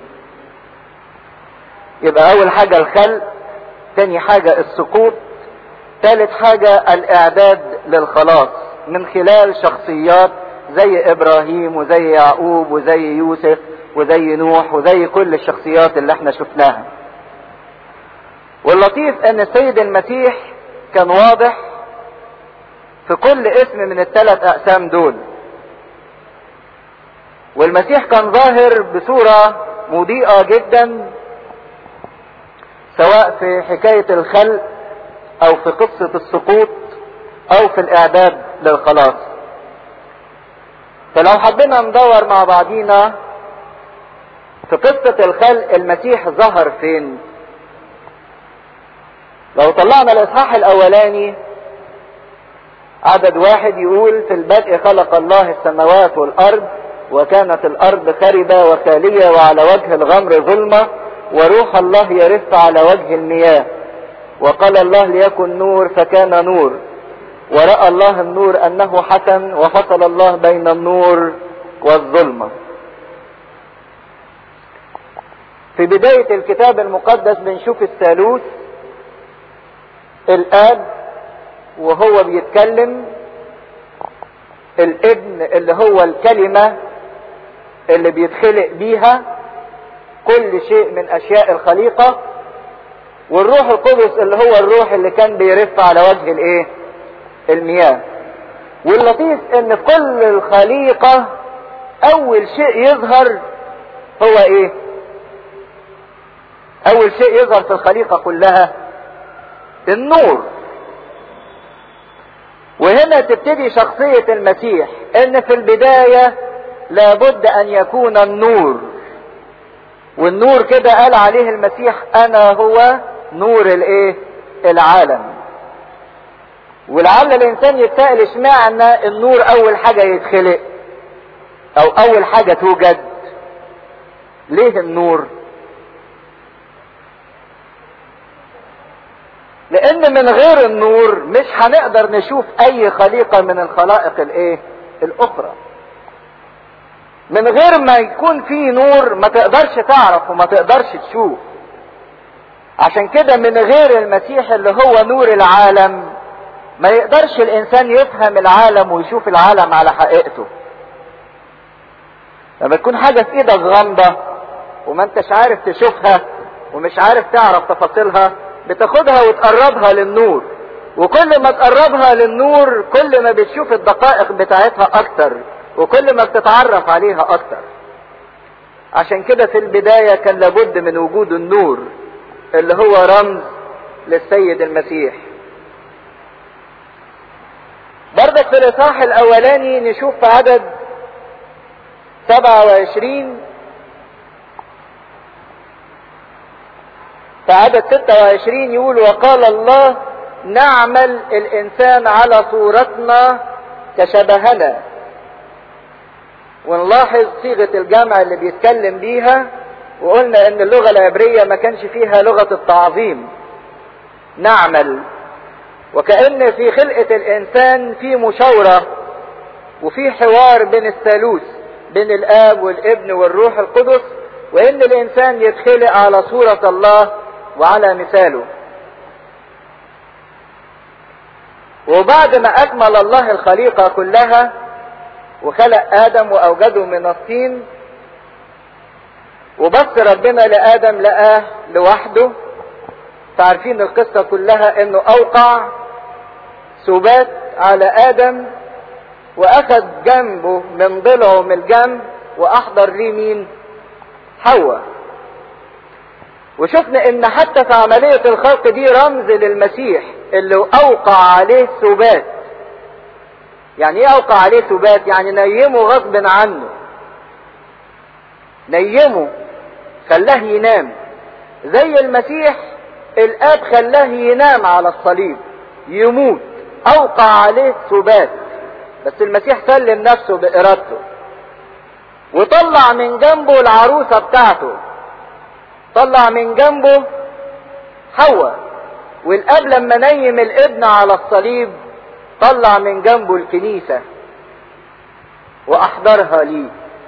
يبقى اول حاجة الخلق تاني حاجة السقوط ثالث حاجة الاعداد للخلاص من خلال شخصيات زي ابراهيم وزي يعقوب وزي يوسف وزي نوح وزي كل الشخصيات اللي احنا شفناها واللطيف ان السيد المسيح كان واضح في كل اسم من الثلاث اقسام دول والمسيح كان ظاهر بصورة مضيئة جدا سواء في حكاية الخلق او في قصة السقوط او في الاعداد للخلاص فلو حبينا ندور مع بعضينا في قصة الخلق المسيح ظهر فين لو طلعنا الاصحاح الاولاني عدد واحد يقول في البدء خلق الله السماوات والارض وكانت الارض خربة وخالية وعلى وجه الغمر ظلمة وروح الله يرف على وجه المياه وقال الله ليكن نور فكان نور ورأى الله النور انه حسن وفصل الله بين النور والظلمة في بداية الكتاب المقدس بنشوف الثالوث الاب وهو بيتكلم الابن اللي هو الكلمة اللي بيتخلق بيها كل شيء من اشياء الخليقة والروح القدس اللي هو الروح اللي كان بيرف على وجه الايه المياه واللطيف ان في كل الخليقة اول شيء يظهر هو ايه اول شيء يظهر في الخليقة كلها النور وهنا تبتدي شخصية المسيح ان في البداية لابد ان يكون النور والنور كده قال عليه المسيح انا هو نور الايه العالم ولعل الانسان يتساءل اشمعنى النور اول حاجة يتخلق او اول حاجة توجد ليه النور لان من غير النور مش هنقدر نشوف اي خليقة من الخلائق الايه الاخرى من غير ما يكون في نور ما تقدرش تعرف وما تقدرش تشوف عشان كده من غير المسيح اللي هو نور العالم ما يقدرش الانسان يفهم العالم ويشوف العالم على حقيقته لما تكون حاجة في ايدك غامضة وما انتش عارف تشوفها ومش عارف تعرف تفاصيلها بتاخدها وتقربها للنور وكل ما تقربها للنور كل ما بتشوف الدقائق بتاعتها اكتر وكل ما بتتعرف عليها اكتر عشان كده في البداية كان لابد من وجود النور اللي هو رمز للسيد المسيح بردك في الاصحاح الاولاني نشوف في عدد 27 في عدد 26 يقول وقال الله نعمل الانسان على صورتنا كشبهنا ونلاحظ صيغة الجمع اللي بيتكلم بيها وقلنا ان اللغة العبرية ما كانش فيها لغة التعظيم نعمل وكأن في خلقة الانسان في مشاورة وفي حوار بين الثالوث بين الاب والابن والروح القدس وان الانسان يتخلق على صورة الله وعلى مثاله وبعد ما اكمل الله الخليقة كلها وخلق ادم واوجده من الطين وبص ربنا لادم لقاه لوحده تعرفين القصة كلها انه اوقع سبات على ادم واخذ جنبه من ضلعه من الجنب واحضر ليه مين حواء وشفنا ان حتى في عملية الخلق دي رمز للمسيح اللي اوقع عليه سبات يعني ايه اوقع عليه سبات يعني نيمه غصب عنه نيمه خلاه ينام زي المسيح الاب خلاه ينام على الصليب يموت اوقع عليه سبات بس المسيح سلم نفسه بارادته وطلع من جنبه العروسة بتاعته طلع من جنبه حواء والاب لما نيم الابن على الصليب طلع من جنبه الكنيسة واحضرها ليه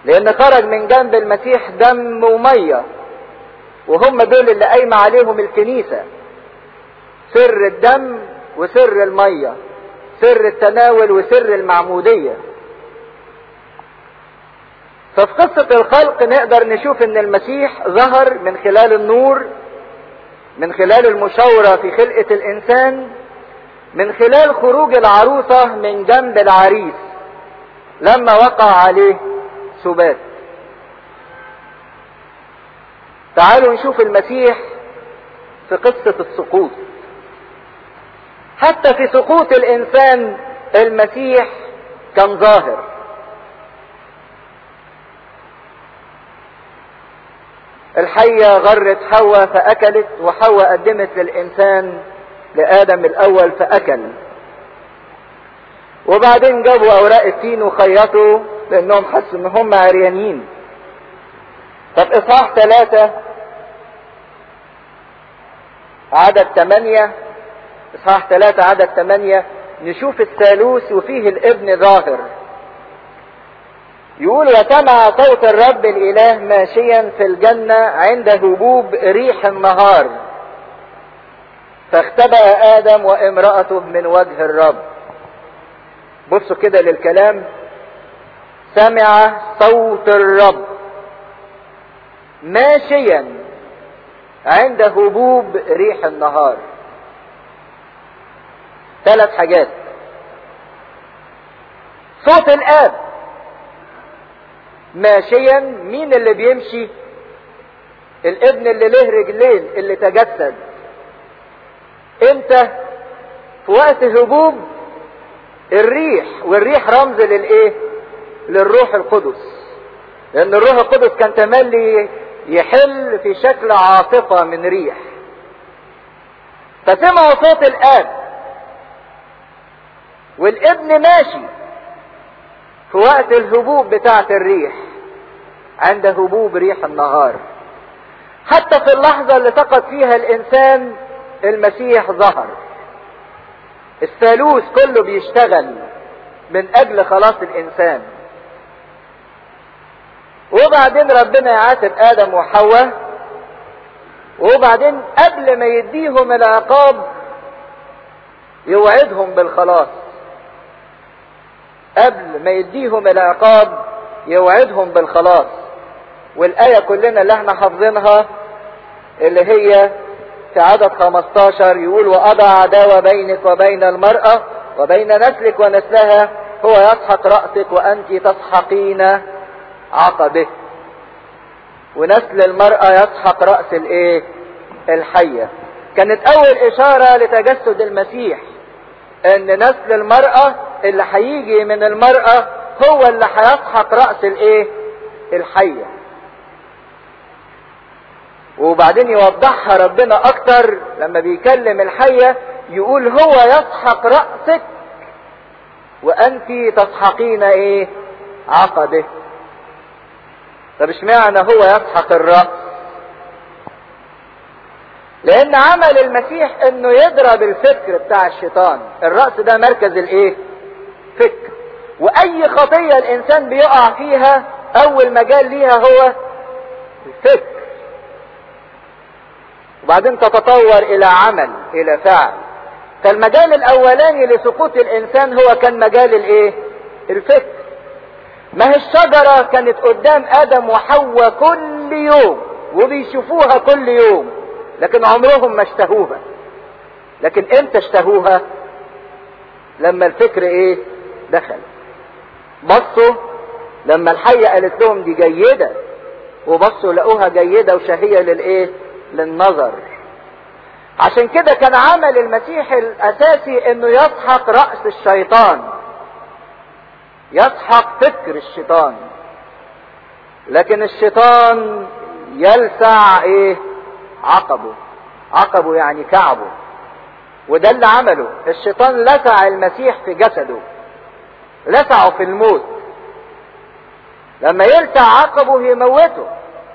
لان خرج من جنب المسيح دم ومية وهم دول اللي قايمة عليهم الكنيسة سر الدم وسر المية سر التناول وسر المعمودية ففي قصة الخلق نقدر نشوف ان المسيح ظهر من خلال النور من خلال المشاورة في خلقة الانسان من خلال خروج العروسة من جنب العريس لما وقع عليه سبات تعالوا نشوف المسيح في قصة السقوط حتى في سقوط الانسان المسيح كان ظاهر الحية غرت حواء فأكلت وحواء قدمت للإنسان لآدم الأول فأكل وبعدين جابوا أوراق التين وخيطوا لأنهم حسوا إن هم عريانين طب إصحاح ثلاثة عدد ثمانية إصحاح ثلاثة عدد ثمانية نشوف الثالوث وفيه الابن ظاهر يقول وسمع صوت الرب الإله ماشيا في الجنة عند هبوب ريح النهار فاختبأ آدم وامرأته من وجه الرب بصوا كده للكلام سمع صوت الرب ماشيا عند هبوب ريح النهار ثلاث حاجات صوت الآب ماشيا مين اللي بيمشي الابن اللي له رجلين اللي تجسد امتى في وقت هبوب الريح والريح رمز للايه للروح القدس لان الروح القدس كان تملي يحل في شكل عاصفة من ريح فسمعوا صوت الاب والابن ماشي في وقت الهبوب بتاعة الريح عند هبوب ريح النهار حتى في اللحظة اللي سقط فيها الإنسان المسيح ظهر الثالوث كله بيشتغل من أجل خلاص الإنسان وبعدين ربنا يعاتب آدم وحواء وبعدين قبل ما يديهم العقاب يوعدهم بالخلاص قبل ما يديهم العقاب يوعدهم بالخلاص والآية كلنا اللي احنا حافظينها اللي هي في عدد 15 يقول وأضع عداوة بينك وبين المرأة وبين نسلك ونسلها هو يسحق رأسك وأنت تسحقين عقبه ونسل المرأة يسحق رأس الايه الحية كانت أول إشارة لتجسد المسيح ان نسل المرأة اللي هيجي من المرأة هو اللي هيسحق رأس الايه الحية وبعدين يوضحها ربنا اكتر لما بيكلم الحية يقول هو يسحق رأسك وانت تسحقين ايه عقبه طب اشمعنى هو يسحق الرأس لان عمل المسيح انه يضرب الفكر بتاع الشيطان الرأس ده مركز الايه فكر واي خطية الانسان بيقع فيها اول مجال ليها هو الفكر وبعدين تتطور الى عمل الى فعل فالمجال الاولاني لسقوط الانسان هو كان مجال الايه الفكر ما هي الشجرة كانت قدام ادم وحواء كل يوم وبيشوفوها كل يوم لكن عمرهم ما اشتهوها لكن امتى اشتهوها لما الفكر ايه دخل بصوا لما الحية قالت لهم دي جيدة وبصوا لقوها جيدة وشهية للايه للنظر عشان كده كان عمل المسيح الاساسي انه يسحق رأس الشيطان يسحق فكر الشيطان لكن الشيطان يلسع ايه عقبه عقبه يعني كعبه وده اللي عمله الشيطان لسع المسيح في جسده لسعه في الموت لما يلسع عقبه يموته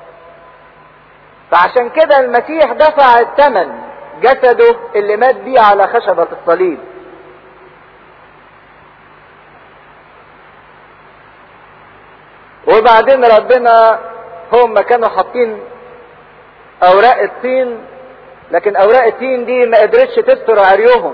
فعشان كده المسيح دفع الثمن جسده اللي مات بيه على خشبة الصليب وبعدين ربنا هم كانوا حاطين اوراق الطين لكن اوراق الطين دي ما قدرتش تستر عريهم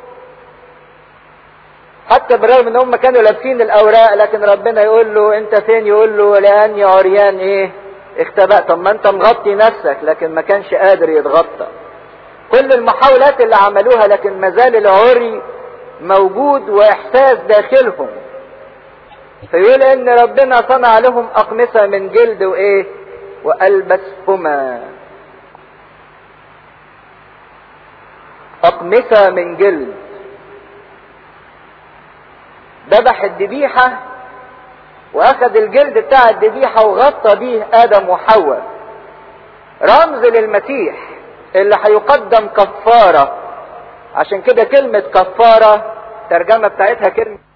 حتى بالرغم ان هم كانوا لابسين الاوراق لكن ربنا يقول له انت فين يقول له لاني عريان ايه اختبأت طب ما انت مغطي نفسك لكن ما كانش قادر يتغطى كل المحاولات اللي عملوها لكن ما زال العري موجود واحساس داخلهم فيقول ان ربنا صنع لهم اقمصة من جلد وايه والبسهما اقمصة من جلد ذبح الذبيحة واخد الجلد بتاع الذبيحة وغطى بيه ادم وحواء رمز للمسيح اللي هيقدم كفارة عشان كده كلمة كفارة ترجمة بتاعتها كلمة